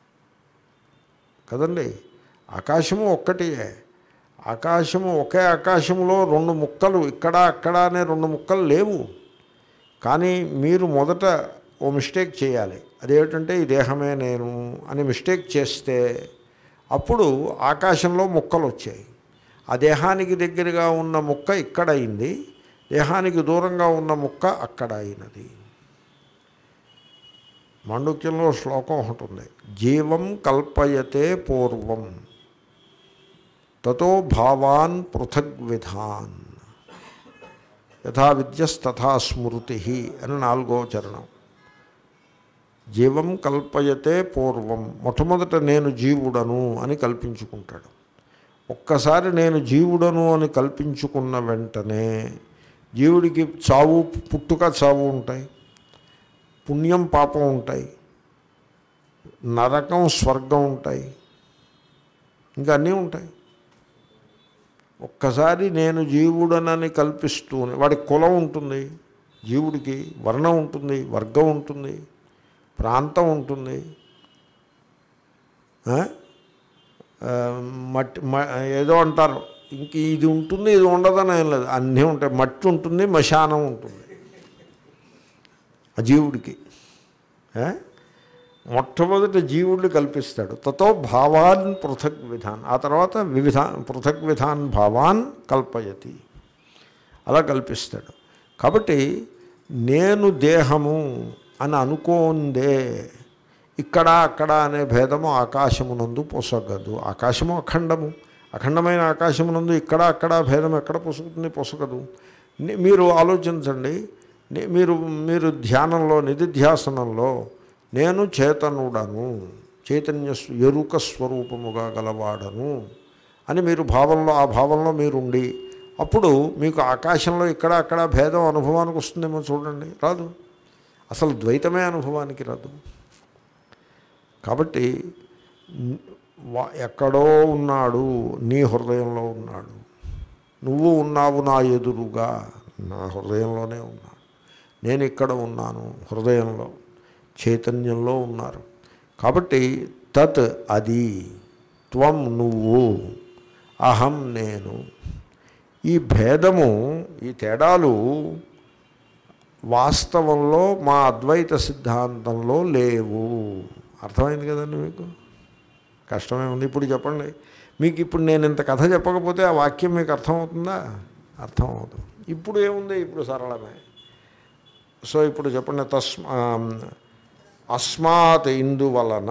కదండి ఆకాశము ఒక్కటియే ఆకాశము ఒకే ఆకాశంలో రెండు ముక్కలు ఇక్కడ అక్కడ అనే రెండు ముక్కలు లేవు కానీ మీరు మొదట ఓ మిస్టేక్ చేయాలి అదేమిటంటే ఈ దేహమే నేను అని మిస్టేక్ చేస్తే అప్పుడు ఆకాశంలో ముక్కలు వచ్చాయి ఆ దేహానికి దగ్గరగా ఉన్న ముక్క ఇక్కడ అయింది దేహానికి దూరంగా ఉన్న ముక్క అక్కడ అయినది మాండుక్యంలో శ్లోకం ఒకటి ఉంది జీవం కల్పయతే పూర్వం తతో భావాన్ పృథగ్విధాన్ యథా విద్యస్తథా స్మృతి అని నాలుగో చరణం జీవం కల్పయతే పూర్వం మొట్టమొదట నేను జీవుడను అని కల్పించుకుంటాడు ఒక్కసారి నేను జీవుడను అని కల్పించుకున్న వెంటనే జీవుడికి చావు పుట్టుక చావు ఉంటాయి పుణ్యం పాపం ఉంటాయి నరకం స్వర్గం ఉంటాయి ఇంకా అన్నీ ఉంటాయి ఒక్కసారి నేను జీవుడనని కల్పిస్తూనే వాడి కులం ఉంటుంది జీవుడికి వర్ణం ఉంటుంది వర్గం ఉంటుంది ప్రాంతం ఉంటుంది ఆ? ఆ, మట్టి మ- ఏదో అంటారు ఇంక ఇది ఉంటుంది ఇది ఉండదని ఏం లేదు అన్నీ ఉంటాయి మట్టి ఉంటుంది మశానం ఉంటుంది ఆ జీవుడికి ఆ? మొట్టమొదటి జీవుడిని కల్పిస్తాడు తతో భావాన్ పృథక్ విధాన్ ఆ తర్వాత వివిధ పృథక్ విధాన్ భావాన్ కల్పయతి అలా కల్పిస్తాడు కాబట్టి నేను దేహము అని అనుకోందే ఇక్కడ అక్కడ అనే భేదము ఆకాశమునందు పొసగదు ఆకాశము అఖండము అఖండమైన ఆకాశమునందు ఇక్కడ అక్కడ భేదం ఎక్కడ పొసుగుతుంది పొసగదు ని- మీరు ఆలోచించండి ని- మీరు మీరు ధ్యానంలో నిధిధ్యాసనంలో నేను చేతనుడను చైతన్య స్వ- ఎరుక స్వరూపముగా గలవాడను అని మీరు భావంలో ఆ భావంలో మీరుండి అప్పుడు మీకు ఆకాశంలో ఇక్కడ అక్కడ భేదం అనుభవానికి వస్తుందేమో చూడండి రాదు అసలు ద్వైతమే అనుభవానికి రాదు కాబట్టి న్- వా- ఎక్కడో ఉన్నాడు నీ హృదయంలో ఉన్నాడు నువ్వు ఉన్నావు నా ఎదురుగా నా హృదయంలోనే ఉన్నాడు నేను ఇక్కడ ఉన్నాను హృదయంలో చైతన్యంలో ఉన్నారు కాబట్టి తత్ అది త్వం నువ్వు అహం నేను ఈ భేదము ఈ తేడాలు వాస్తవంలో మా అద్వైత సిద్ధాంతంలో లేవు అర్థమైంది కదండి మీకు కష్టమే ఉంది ఇప్పుడు చెప్పండి మీకు ఇప్పుడు నేను ఇంత కథ చెప్పకపోతే ఆ వాక్యం మీకు అర్థమవుతుందా అర్థం అవుతుంది ఇప్పుడు ఏముంది ఇప్పుడు సరళమే సో ఇప్పుడు చెప్పండి తస్మా అస్మాత్ ఇందువలన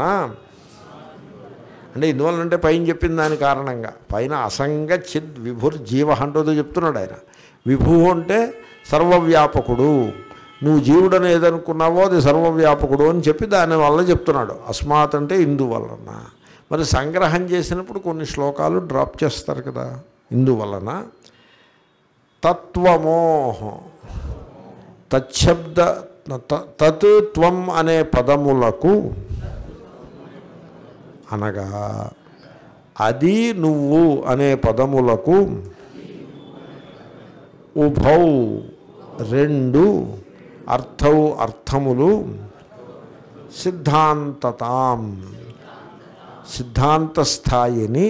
అంటే ఇందువలన అంటే పైన చెప్పిన దాని కారణంగా పైన అసంగ చిద్ విభుర్ జీవ అంటూ చెప్తున్నాడు ఆయన విభు అంటే సర్వవ్యాపకుడు నువ్వు జీవుడని ఏదనుకున్నావో అది సర్వవ్యాపకుడు అని చెప్పి దాని వల్ల చెప్తున్నాడు అస్మాత్ అంటే ఇందువలన మరి సంగ్రహం చేసినప్పుడు కొన్ని శ్లోకాలు డ్రాప్ చేస్తారు కదా ఇందువలన తత్వమోహం తచ్చబ్ద త- తత్ త్వం అనే పదములకు అనగా అది నువ్వు అనే పదములకు ఉభౌ రెండు అర్థౌ అర్థములు సిద్ధాంతతాం సిద్ధాంత స్థాయిని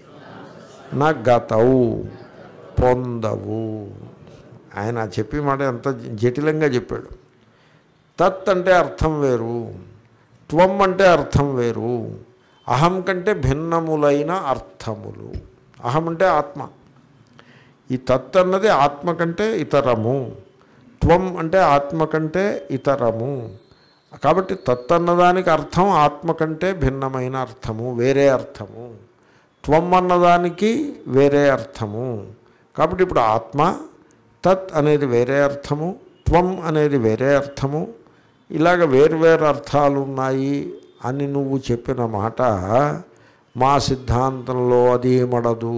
నగతౌ పొందవు ఆయన చెప్పి మాట ఎంత జటిలంగా చెప్పాడు తత్ అంటే అర్థం వేరు త్వం అంటే అర్థం వేరు అహం కంటే భిన్నములైన అర్థములు అహం అంటే ఆత్మ ఈ తత్ అన్నది ఆత్మ కంటే ఇతరము త్వం అంటే ఆత్మ కంటే ఇతరము కాబట్టి తత్ అన్నదానికి అర్థం ఆత్మ కంటే భిన్నమైన అర్థము వేరే అర్థము త్వం అన్నదానికి వేరే అర్థము కాబట్టి ఇప్పుడు ఆత్మ తత్ అనేది వేరే అర్థము త్వం అనేది వేరే అర్థము ఇలాగ వేర్వేరు అర్థాలు ఉన్నాయి అని నువ్వు చెప్పిన మాట మా సిద్ధాంతంలో అది మడదు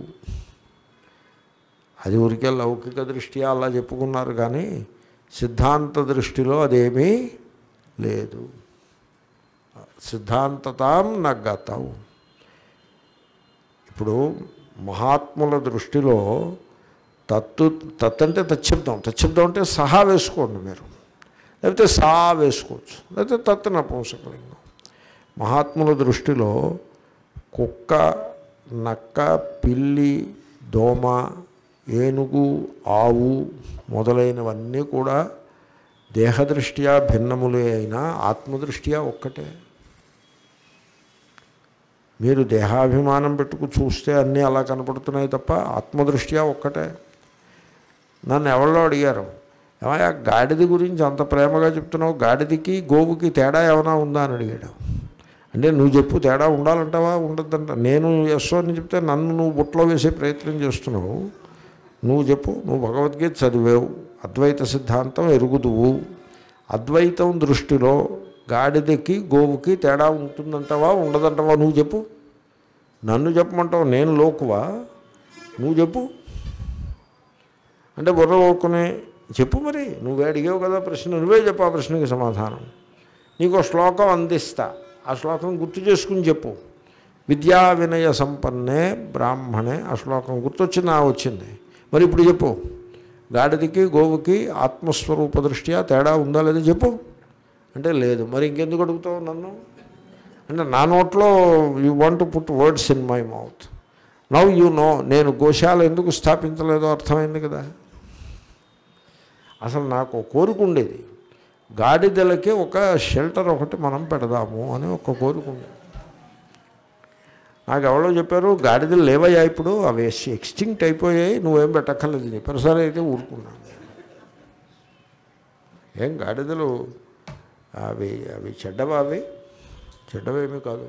అది ఊరికే లౌకిక దృష్ట్యా అలా చెప్పుకున్నారు కానీ సిద్ధాంత దృష్టిలో అదేమీ లేదు సిద్ధాంతతాం నగ్గతాం ఇప్పుడు మహాత్ముల దృష్టిలో తత్తు తత్ అంటే తచ్చబ్దం తచ్చబ్దం అంటే సహా వేసుకోండి మీరు లేకపోతే సా వేసుకోవచ్చు లేకపోతే తత్ నపుంసకలింగం మహాత్ముల దృష్టిలో కుక్క నక్క పిల్లి దోమ ఏనుగు ఆవు మొదలైనవన్నీ కూడా దేహదృష్ట్యా భిన్నములే అయినా ఆత్మదృష్ట్యా ఒక్కటే మీరు దేహాభిమానం పెట్టుకు చూస్తే అన్నీ అలా కనపడుతున్నాయి తప్ప ఆత్మదృష్ట్యా ఒక్కటే నన్ను ఎవరో అడిగారు ఏమయ్యా గాడిద గురించి అంత ప్రేమగా చెప్తున్నావు గాడిదకి గోవుకి తేడా ఏమైనా ఉందా అని అడిగాడు అంటే నువ్వు చెప్పు తేడా ఉండాలంటావా ఉండద్దంట నేను ఎస్ఓ అని చెప్తే నన్ను నువ్వు బుట్టలో వేసే ప్రయత్నం చేస్తున్నావు నువ్వు చెప్పు నువ్వు భగవద్గీత చదివావు అద్వైత సిద్ధాంతం ఎరుగుదువు అద్వైతం దృష్టిలో గాడిదకి గోవుకి తేడా ఉంటుందంటావా ఉండదంటావా నువ్వు చెప్పు నన్ను చెప్పమంటావు నేను లోకువా నువ్వు చెప్పు అంటే బుర్ర ఊరుకుని చెప్పు మరి నువ్వే అడిగావు కదా ప్రశ్న నువ్వే చెప్పు ఆ ప్రశ్నకి సమాధానం నీకు ఒక శ్లోకం అందిస్తా ఆ శ్లోకం గుర్తు చేసుకుని చెప్పు విద్యా వినయ సంపన్నే బ్రాహ్మణే ఆ శ్లోకం గుర్తొచ్చిందా వచ్చింది మరి ఇప్పుడు చెప్పు గాడిదకి గోవుకి ఆత్మస్వరూప దృష్ట్యా తేడా ఉందా లేదా చెప్పు అంటే లేదు మరి ఇంకెందుకు అడుగుతావు నన్ను అంటే నా నోట్లో you want put words in my mouth now you know నేను గోశాల ఎందుకు స్థాపించలేదో అర్థమైంది కదా అసలు నాకు ఒక కోరిక ఉండేది గాడిదలకి ఒక షెల్టర్ ఒకటి మనం పెడదాము అని ఒక కోరిక ఉండేది నాకు ఎవరో చెప్పారు గాడిదలు లేవయ్యా ఇప్పుడు అవి ఎక్స్టింక్ట్ అయిపోయాయి నువ్వేం పెట్టక్కర్లేదు అని చెప్పారు సరే అయితే ఊరుకున్నాను ఏం గాడిదలు అవి అవి చెడ్డవా అవి చెడ్డవేమీ కాదు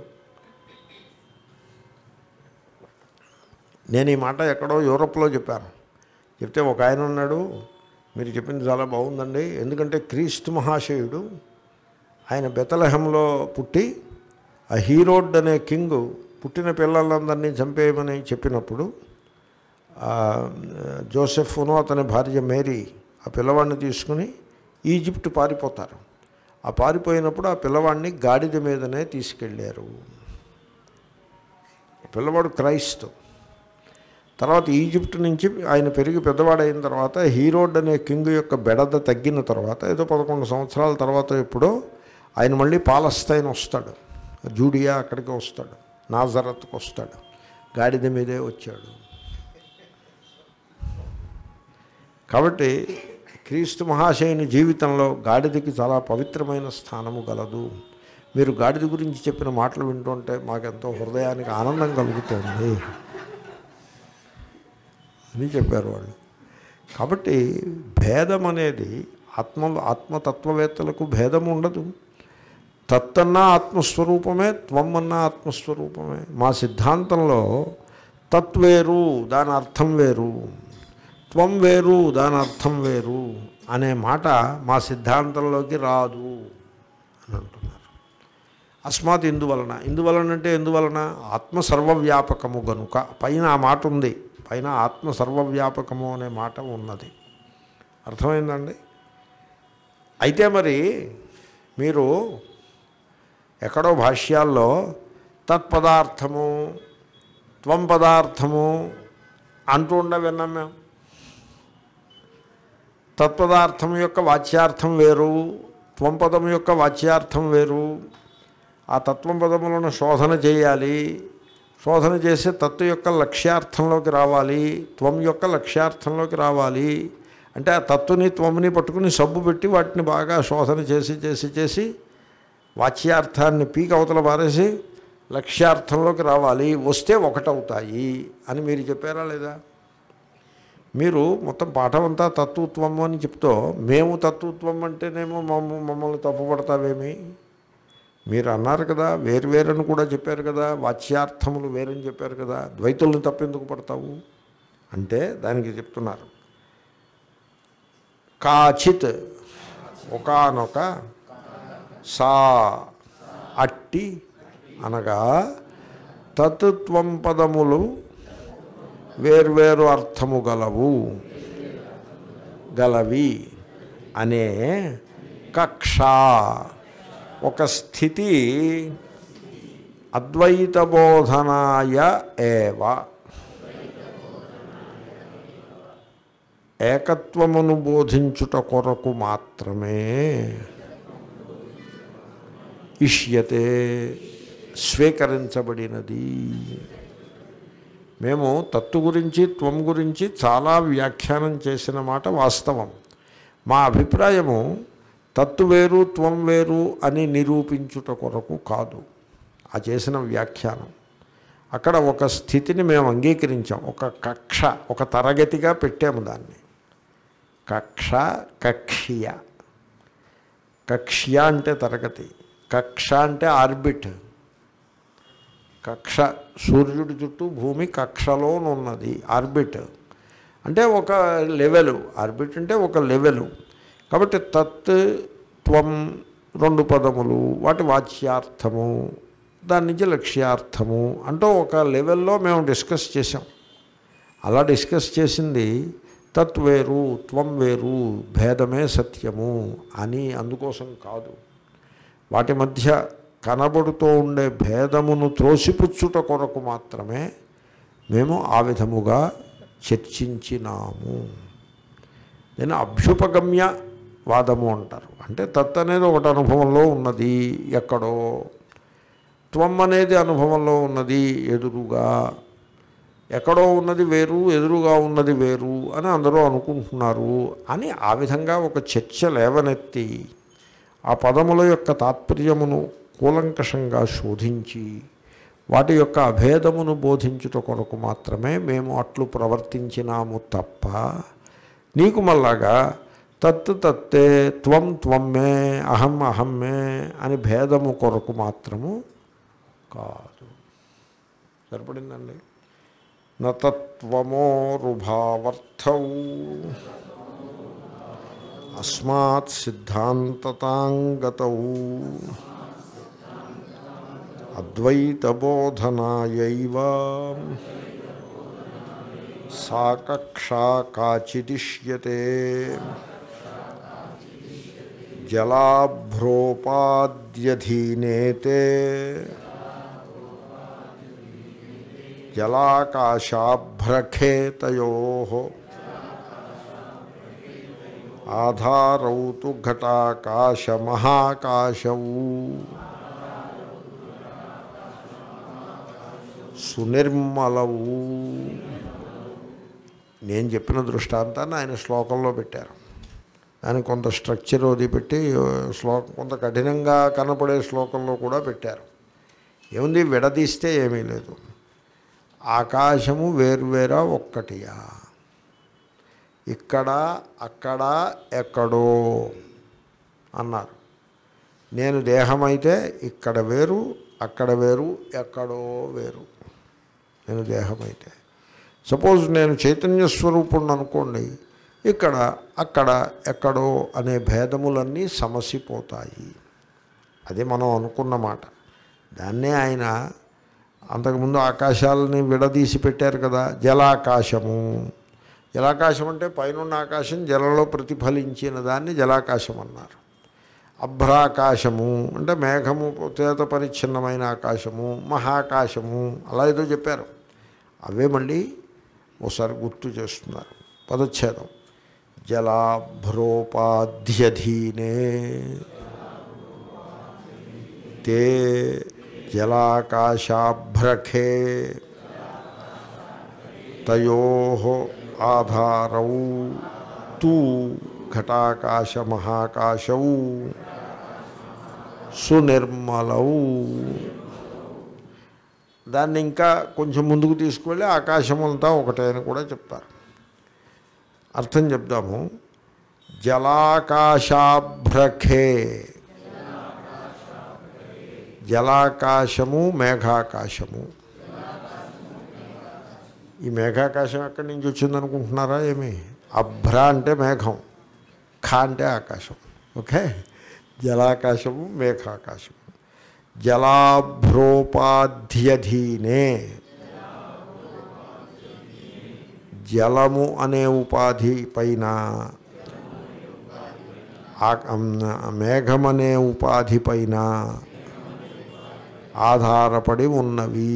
నేను ఈ మాట ఎక్కడో యూరోప్లో చెప్పాను చెప్తే ఒక ఆయన ఉన్నాడు మీరు చెప్పింది చాలా బాగుందండి ఎందుకంటే క్రీస్తు మహాశయుడు ఆయన బెతలహంలో పుట్టి ఆ హీరోడ్ అనే కింగ్ పుట్టిన పిల్లలందరినీ చంపేయమని చెప్పినప్పుడు ఆ, జోసెఫ్ను అతని భార్య మేరీ ఆ పిల్లవాడిని తీసుకుని ఈజిప్ట్ పారిపోతారు ఆ పారిపోయినప్పుడు ఆ పిల్లవాడిని గాడిద మీదనే తీసుకెళ్ళారు పిల్లవాడు క్రైస్తు తర్వాత ఈజిప్ట్ నుంచి ఆయన పెరిగి పెద్దవాడైన తర్వాత హీరోడ్ అనే కింగ్ యొక్క బెడద తగ్గిన తర్వాత ఏదో పదకొండు సంవత్సరాల తర్వాత ఎప్పుడో ఆయన మళ్ళీ పాలస్తైన్ వస్తాడు జూడియా అక్కడికి వస్తాడు నాజరత్కి వస్తాడు గాడిద మీదే వచ్చాడు కాబట్టి క్రీస్తు మహాశయుని జీవితంలో గాడిదకి చాలా పవిత్రమైన స్థానము గలదు మీరు గాడిద గురించి చెప్పిన మాటలు వింటుంటే మాకెంతో హృదయానికి ఆనందం కలుగుతుంది అని చెప్పారు వాళ్ళు కాబట్టి భేదం అనేది ఆత్మ ఆత్మతత్వవేత్తలకు భేదం ఉండదు తత్తన్నా ఆత్మస్వరూపమే త్వం అన్నా ఆత్మస్వరూపమే మా సిద్ధాంతంలో తత్వేరు దాని అర్థం వేరు త్వం వేరు దాని అర్థం వేరు అనే మాట మా సిద్ధాంతంలోకి రాదు అని అంటున్నారు అస్మాత్ ఇందువలన ఇందువలన అంటే ఎందువలన ఆత్మ సర్వవ్యాపకము గనుక పైన ఆ మాట ఉంది పైన ఆత్మ సర్వవ్యాపకము అనే మాట ఉన్నది అర్థమైందండి అయితే మరి మీరు ఎక్కడో భాష్యాల్లో తత్పదార్థము త్వం పదార్థము అంటూ ఉండ విన్నాం మేము తత్పదార్థం యొక్క వాచ్యార్థం వేరు త్వం పదం యొక్క వాచ్యార్థం వేరు ఆ తత్వం పదములను శోధన చేయాలి శోధన చేసి తత్వ యొక్క లక్ష్యార్థంలోకి రావాలి త్వం యొక్క లక్ష్యార్థంలోకి రావాలి అంటే ఆ తత్తుని త్వముని పట్టుకుని సబ్బు పెట్టి వాటిని బాగా శోధన చేసి చేసి చేసి వాచ్యార్థాన్ని పీక అవతల పారేసి లక్ష్యార్థంలోకి రావాలి వస్తే ఒకటవుతాయి అని మీరు చెప్పారా లేదా మీరు మొత్తం పాఠం అంతా తత్వత్వం అని చెప్తూ మేము తత్వత్వం అంటేనేమో మమ్మ మమ్మల్ని తప్పుపడతావేమి మీరు అన్నారు కదా వేరు వేరని కూడా చెప్పారు కదా వాచ్యార్థములు వేరని చెప్పారు కదా ద్వైతుల్ని తప్పెందుకు పడతావు అంటే దానికి చెప్తున్నారు కాచిత్ ఒకనొక సా అట్టి అనగా తత్వం పదములు వేర్వేరు అర్థము గలవు గలవి అనే కక్ష ఒక స్థితి అద్వైత బోధనాయ ఏవ ఏకత్వమును బోధించుట కొరకు మాత్రమే ఇష్యతే స్వీకరించబడినది మేము తత్తు గురించి త్వం గురించి చాలా వ్యాఖ్యానం చేసిన మాట వాస్తవం మా అభిప్రాయము తత్తు వేరు త్వం వేరు అని నిరూపించుట కొరకు కాదు ఆ చేసిన వ్యాఖ్యానం అక్కడ ఒక స్థితిని మేము అంగీకరించాం ఒక కక్ష ఒక తరగతిగా పెట్టాము దాన్ని కక్ష కక్ష్య కక్ష్య అంటే తరగతి కక్ష అంటే ఆర్బిట్ కక్ష సూర్యుడి చుట్టూ భూమి కక్షలోనున్నది ఆర్బిట్ అంటే ఒక లెవెలు ఆర్బిట్ అంటే ఒక లెవెలు కాబట్టి తత్ త్వం రెండు పదములు వాటి వాచ్యార్థము దాని నుంచి లక్ష్యార్థము అంటూ ఒక లెవెల్లో మేము డిస్కస్ చేసాం అలా డిస్కస్ చేసింది తత్ వేరు త్వం వేరు భేదమే సత్యము అని అందుకోసం కాదు వాటి మధ్య కనబడుతూ ఉండే భేదమును త్రోసిపుచ్చుట కొరకు మాత్రమే మేము ఆ విధముగా చర్చించినాము దీన్ని అభ్యుపగమ్య వాదము అంటారు అంటే తత్ అనేది ఒకటి అనుభవంలో ఉన్నది ఎక్కడో త్వం అనేది అనుభవంలో ఉన్నది ఎదురుగా ఎక్కడో ఉన్నది వేరు ఎదురుగా ఉన్నది వేరు అని అందరూ అనుకుంటున్నారు అని ఆ విధంగా ఒక చర్చ లేవనెత్తి ఆ పదముల యొక్క తాత్పర్యమును కూలంకషంగా శోధించి వాటి యొక్క అభేదమును బోధించుట కొరకు మాత్రమే మేము అట్లు ప్రవర్తించినాము తప్ప నీకు మళ్ళాగా తత్ తత్తే త్వం త్వమ్మే అహం అహమ్మే అని భేదము కొరకు మాత్రము కాదు సరిపడిందండి నతత్వమోరుభావర్థౌ అస్మాత్ సిద్ధాంతతాంగతౌ అద్వైతబోధనాయైవ సా కక్షా కాచిదిష్యతే జలాభ్రోపాద్యధీనేతే జలాకాశాభ్రఖేతయో ఆధారౌ తు ఘటాకాశమహాకాశౌ సునిర్మలవు నేను చెప్పిన దృష్టాంతాన్ని ఆయన శ్లోకంలో పెట్టారు దానికి కొంత స్ట్రక్చర్ అది పెట్టి శ్లోకం కొంత కఠినంగా కనపడే శ్లోకంలో కూడా పెట్టారు ఏముంది విడదీస్తే ఏమీ లేదు ఆకాశము వేర్వేరా ఒక్కటియా ఇక్కడ అక్కడ ఎక్కడో అన్నారు నేను దేహమైతే ఇక్కడ వేరు అక్కడ వేరు ఎక్కడో వేరు నేను దేహమైతే సపోజ్ నేను చైతన్య స్వరూపుణ్ణి అనుకోండి ఇక్కడ అక్కడ ఎక్కడో అనే భేదములన్నీ సమసిపోతాయి అది మనం అనుకున్న మాట దాన్నే ఆయన అంతకుముందు ఆకాశాలని విడదీసి పెట్టారు కదా జలాకాశము జలాకాశం అంటే పైనున్న ఆకాశం జలంలో ప్రతిఫలించిన దాన్ని జలాకాశం అన్నారు అభ్రాకాశము అంటే మేఘము చేత పరిచ్ఛిన్నమైన ఆకాశము మహాకాశము అలా ఏదో చెప్పారు అవే మళ్ళీ ఒకసారి గుర్తు చేస్తున్నారు పదచ్ఛేదం జలాభ్రోపాధ్యధీనే తే జలాకాశాభ్రఖే తయో ఆధారౌ తూ ఘటాకాశ మహాకాశౌ సునిర్మలౌ దాన్ని ఇంకా కొంచెం ముందుకు తీసుకువెళ్ళి ఆకాశం అంతా ఒకటే అని కూడా చెప్తారు అర్థం చెప్దాము జలాకాశాభ్రఖే జలాకాశము మేఘాకాశము ఈ మేఘాకాశం ఎక్కడి నుంచి వచ్చిందనుకుంటున్నారా ఏమి అభ్ర అంటే మేఘం ఖ అంటే ఆకాశం ఓకే జలాకాశము మేఘాకాశము జలాభ్రోపాధ్యధీనే జలము అనే ఉపాధి పైన ఆ- మేఘమనే ఉపాధి పైన ఆధారపడి ఉన్నవి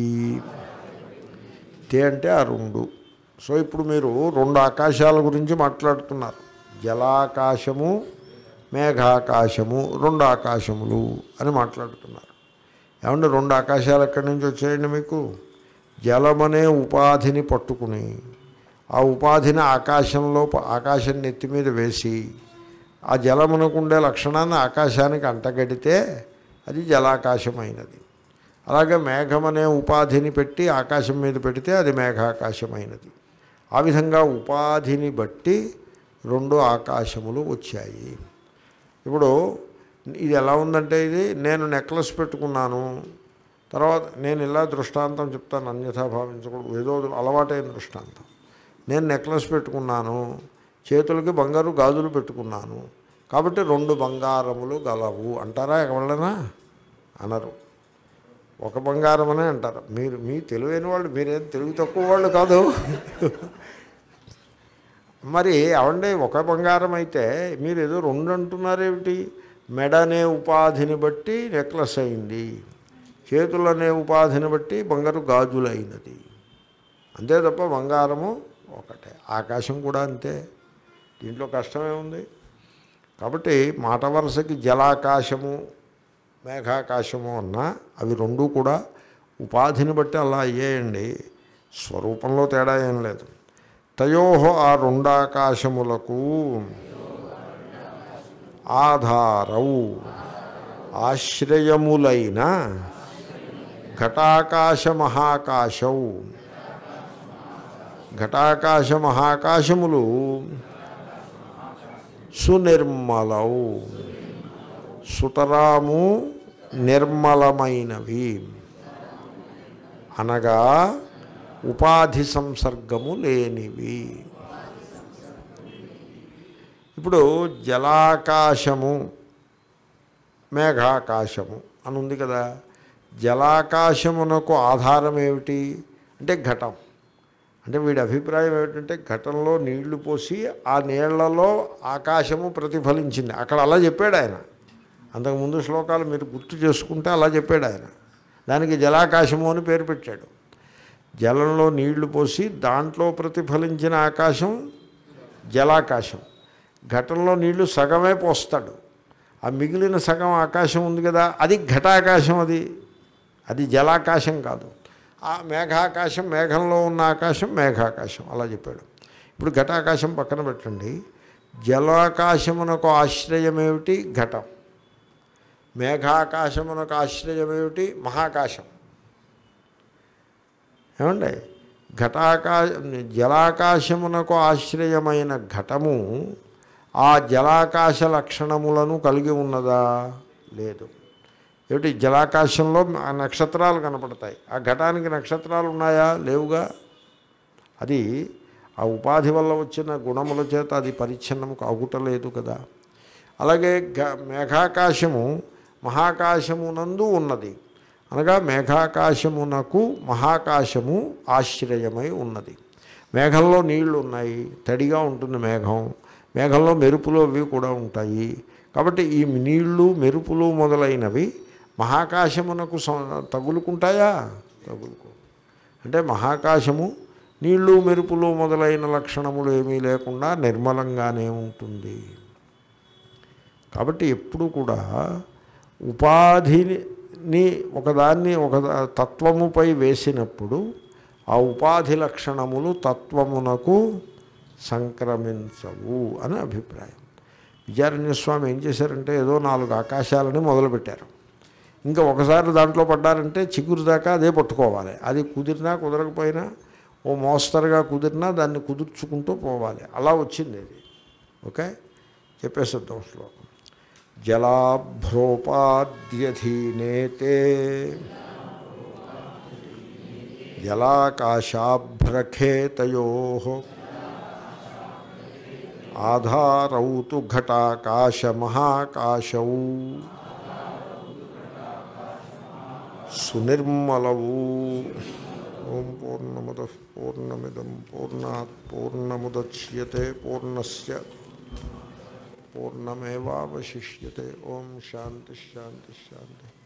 తే అంటే ఆ రెండు సో ఇప్పుడు మీరు రెండు ఆకాశాల గురించి మాట్లాడుతున్నారు జలాకాశము మేఘాకాశము రెండు ఆకాశములు అని మాట్లాడుతున్నారు ఏమంటే రెండు ఆకాశాలు ఎక్కడి నుంచి వచ్చాయండి మీకు జలమనే ఉపాధిని పట్టుకుని ఆ ఉపాధిని ఆకాశంలో ప- ఆకాశం నెత్తి మీద వేసి ఆ జలమునకు ఉండే లక్షణాన్ని ఆకాశానికి అంటగడితే అది జలాకాశమైనది అలాగే మేఘమనే ఉపాధిని పెట్టి ఆకాశం మీద పెడితే అది మేఘాకాశమైనది ఆ విధంగా ఉపాధిని బట్టి రెండు ఆకాశములు వచ్చాయి ఇప్పుడు ఇది ఎలా ఉందంటే ఇది నేను నెక్లెస్ పెట్టుకున్నాను తర్వాత నేను ఇలా దృష్టాంతం చెప్తాను అన్యథా భావించకూడదు ఏదో అలవాటైన దృష్టాంతం నేను నెక్లెస్ పెట్టుకున్నాను చేతులకి బంగారు గాజులు పెట్టుకున్నాను కాబట్టి రెండు బంగారములు గలవు అంటారా ఎవరైనా అనరు ఒక బంగారం అనే అంటారు మీరు మీ తెలివైన వాళ్ళు మీరేం తెలివి తక్కువ వాళ్ళు కాదు మరి అవండి ఒక బంగారం అయితే మీరు ఏదో రెండు అంటున్నారేమిటి మెడనే ఉపాధిని బట్టి నెక్లెస్ అయింది చేతులనే ఉపాధిని బట్టి బంగారు గాజులైనది అంతే తప్ప బంగారము ఒకటే ఆకాశం కూడా అంతే దీంట్లో కష్టమే ఉంది కాబట్టి మాట వరుసకి జలాకాశము మేఘాకాశము అన్నా అవి రెండూ కూడా ఉపాధిని బట్టి అలా అయ్యేయండి స్వరూపంలో తేడా ఏం లేదు తయోహో ఆ రెండాకాశములకు ఆధారవు ఆశ్రయములైన ఘటాకాశ మహాకాశౌ ఘటాకాశ మహాకాశములు సునిర్మలౌ సుతరాము నిర్మలమైనవి అనగా ఉపాధి సంసర్గము లేనివి ఇప్పుడు జలాకాశము మేఘాకాశము అని ఉంది కదా జలాకాశమునకు ఆధారం ఏమిటి అంటే ఘటం అంటే వీడి అభిప్రాయం ఏమిటంటే ఘటంలో నీళ్లు పోసి ఆ నీళ్లలో ఆకాశము ప్రతిఫలించింది అక్కడ అలా చెప్పాడు ఆయన అంతకుముందు శ్లోకాలు మీరు గుర్తు చేసుకుంటే అలా చెప్పాడు ఆయన దానికి జలాకాశము అని పేరు పెట్టాడు జలంలో నీళ్లు పోసి దాంట్లో ప్రతిఫలించిన ఆకాశం జలాకాశం ఘటంలో నీళ్లు సగమే పోస్తాడు ఆ మిగిలిన సగం ఆకాశం ఉంది కదా అది ఘటాకాశం అది అది జలాకాశం కాదు ఆ మేఘాకాశం మేఘంలో ఉన్న ఆకాశం మేఘాకాశం అలా చెప్పాడు ఇప్పుడు ఘటాకాశం పక్కన పెట్టండి జలాకాశమునకు ఆశ్రయం ఏమిటి ఘటం మేఘాకాశమునకు ఆశ్రయం ఏమిటి మహాకాశం ఏమండి ఘటాకా జలాకాశమునకు ఆశ్రయమైన ఘటము ఆ జలాకాశ లక్షణములను కలిగి ఉన్నదా లేదు ఏమిటి జలాకాశంలో ఆ నక్షత్రాలు కనపడతాయి ఆ ఘటానికి నక్షత్రాలు ఉన్నాయా లేవుగా అది ఆ ఉపాధి వల్ల వచ్చిన గుణముల చేత అది పరిచ్ఛిన్నము కాగుటలేదు కదా అలాగే గ మేఘాకాశము మహాకాశమునందు ఉన్నది అనగా మేఘాకాశమునకు మహాకాశము ఆశ్రయమై ఉన్నది మేఘంలో నీళ్లు ఉన్నాయి తడిగా ఉంటుంది మేఘం మేఘంలో మెరుపులు అవి కూడా ఉంటాయి కాబట్టి ఈ నీళ్లు మెరుపులు మొదలైనవి మహాకాశమునకు సం- తగులుకుంటాయా తగులుకో అంటే మహాకాశము నీళ్లు మెరుపులు మొదలైన లక్షణములు ఏమీ లేకుండా నిర్మలంగానే ఉంటుంది కాబట్టి ఎప్పుడు కూడా ఉపాధిని ఒకదాన్ని ఒక తత్వముపై వేసినప్పుడు ఆ ఉపాధి లక్షణములు తత్వమునకు సంక్రమించవు అని అభిప్రాయం విద్యారణ్యస్వామి ఏం చేశారంటే ఏదో నాలుగు ఆకాశాలని మొదలుపెట్టారు ఇంకా ఒకసారి దాంట్లో పడ్డారంటే చిగురు దాకా అదే పట్టుకోవాలి అది కుదిరినా కుదరకపోయినా ఓ మోస్తరుగా కుదిరినా దాన్ని కుదుర్చుకుంటూ పోవాలి అలా వచ్చింది ఇది ఓకే చెప్పేసేద్దాం శ్లోకం జలాభ్రోపాద్యధీనేతే జలాకాశాభ్రఖేతయో ఆధారౌ తు ఘటాకాశమహాకాశౌ సునిర్మలవు ఓం పూర్ణముద పూర్ణమిదం పూర్ణాత్ పూర్ణముద్యతే పూర్ణస్ పూర్ణమేవాశిష్యతే ఓం శాంతి శాంతి శాంతి